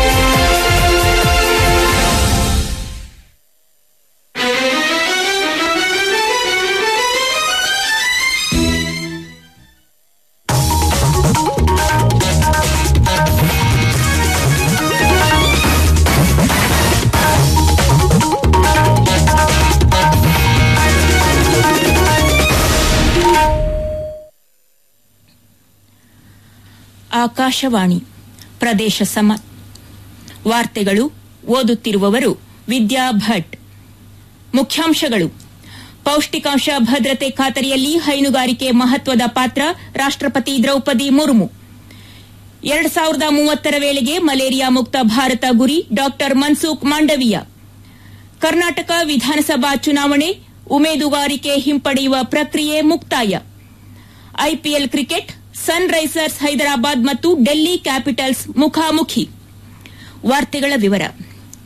ಆಕಾಶವಾಣಿ ಪ್ರದೇಶ ಸಮ ವಾರ್ತೆಗಳು ಓದುತ್ತಿರುವವರು ವಿದ್ಯಾ ಭಟ್ ಮುಖ್ಯಾಂಶಗಳು ಪೌಷ್ಟಿಕಾಂಶ ಭದ್ರತೆ ಖಾತರಿಯಲ್ಲಿ ಹೈನುಗಾರಿಕೆ ಮಹತ್ವದ ಪಾತ್ರ ರಾಷ್ಟ್ರಪತಿ ದ್ರೌಪದಿ ಮುರ್ಮು ಎರಡು ಸಾವಿರದ ಮೂವತ್ತರ ವೇಳೆಗೆ ಮಲೇರಿಯಾ ಮುಕ್ತ ಭಾರತ ಗುರಿ ಡಾಕ್ಟರ್ ಮನ್ಸುಖ್ ಮಾಂಡವೀಯ ಕರ್ನಾಟಕ ವಿಧಾನಸಭಾ ಚುನಾವಣೆ ಉಮೇದುವಾರಿಕೆ ಹಿಂಪಡೆಯುವ ಪ್ರಕ್ರಿಯೆ ಮುಕ್ತಾಯ IPL cricket Sunrisers Hyderabad ಮತ್ತು ಡೆಲ್ಲಿ ಕ್ಯಾಪಿಟಲ್ಸ್ ಮುಖಾಮುಖಿ ವಾರ್ತೆಗಳ ವಿವರ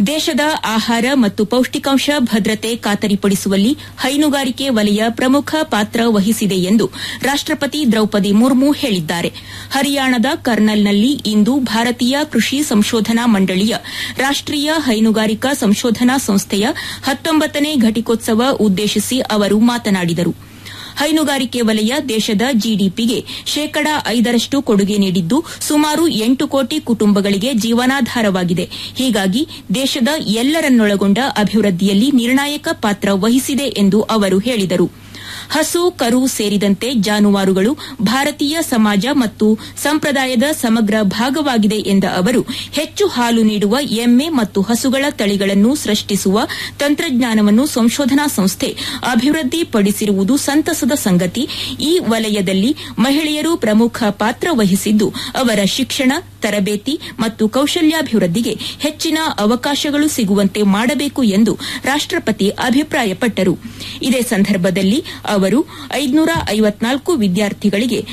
ದೇಶದ ಆಹಾರ ಮತ್ತು ಪೌಷ್ಟಿಕಾಂಶ ಭದ್ರತೆ ಖಾತರಿಪಡಿಸುವಲ್ಲಿ ಹೈನುಗಾರಿಕೆ ವಲಯ ಪ್ರಮುಖ ಪಾತ್ರ ವಹಿಸಿದೆ ಎಂದು ರಾಷ್ಟಪತಿ ದ್ರೌಪದಿ ಮುರ್ಮು ಹೇಳಿದ್ದಾರೆ ಹರಿಯಾಣದ ಕರ್ನಲ್ನಲ್ಲಿ ಇಂದು ಭಾರತೀಯ ಕೃಷಿ ಸಂಶೋಧನಾ ಮಂಡಳಿಯ ರಾಷ್ಟೀಯ ಹೈನುಗಾರಿಕಾ ಸಂಶೋಧನಾ ಸಂಸ್ಥೆಯ ಹತ್ತೊಂಬತ್ತನೇ ಘಟಿಕೋತ್ಸವ ಉದ್ದೇಶಿಸಿ ಅವರು ಮಾತನಾಡಿದರು ಹೈನುಗಾರಿಕೆ ವಲಯ ದೇಶದ ಜಿಡಿಪಿಗೆ ಶೇಕಡಾ ಐದರಷ್ಟು ಕೊಡುಗೆ ನೀಡಿದ್ದು ಸುಮಾರು ಎಂಟು ಕೋಟಿ ಕುಟುಂಬಗಳಿಗೆ ಜೀವನಾಧಾರವಾಗಿದೆ ಹೀಗಾಗಿ ದೇಶದ ಎಲ್ಲರನ್ನೊಳಗೊಂಡ ಅಭಿವೃದ್ಧಿಯಲ್ಲಿ ನಿರ್ಣಾಯಕ ಪಾತ್ರ ವಹಿಸಿದೆ ಎಂದು ಅವರು ಹೇಳಿದರು ಹಸು ಕರು ಸೇರಿದಂತೆ ಜಾನುವಾರುಗಳು ಭಾರತೀಯ ಸಮಾಜ ಮತ್ತು ಸಂಪ್ರದಾಯದ ಸಮಗ್ರ ಭಾಗವಾಗಿದೆ ಎಂದ ಅವರು ಹೆಚ್ಚು ಹಾಲು ನೀಡುವ ಎಮ್ಮೆ ಮತ್ತು ಹಸುಗಳ ತಳಿಗಳನ್ನು ಸೃಷ್ಟಿಸುವ ತಂತ್ರಜ್ಞಾನವನ್ನು ಸಂಶೋಧನಾ ಸಂಸ್ಥೆ ಅಭಿವೃದ್ಧಿಪಡಿಸಿರುವುದು ಸಂತಸದ ಸಂಗತಿ ಈ ವಲಯದಲ್ಲಿ ಮಹಿಳೆಯರು ಪ್ರಮುಖ ಪಾತ್ರ ವಹಿಸಿದ್ದು ಅವರ ಶಿಕ್ಷಣ ತರಬೇತಿ ಮತ್ತು ಕೌಶಲ್ಯಾಭಿವೃದ್ಧಿಗೆ ಹೆಚ್ಚಿನ ಅವಕಾಶಗಳು ಸಿಗುವಂತೆ ಮಾಡಬೇಕು ಎಂದು ರಾಷ್ಟಪತಿ ಅಭಿಪ್ರಾಯಪಟ್ಟರು ಇದೇ ಸಂದರ್ಭದಲ್ಲಿ ಅವರು ಐದುನೂರ ಐವತ್ನಾಲ್ಕು ವಿದ್ಯಾರ್ಥಿಗಳಿಗೆ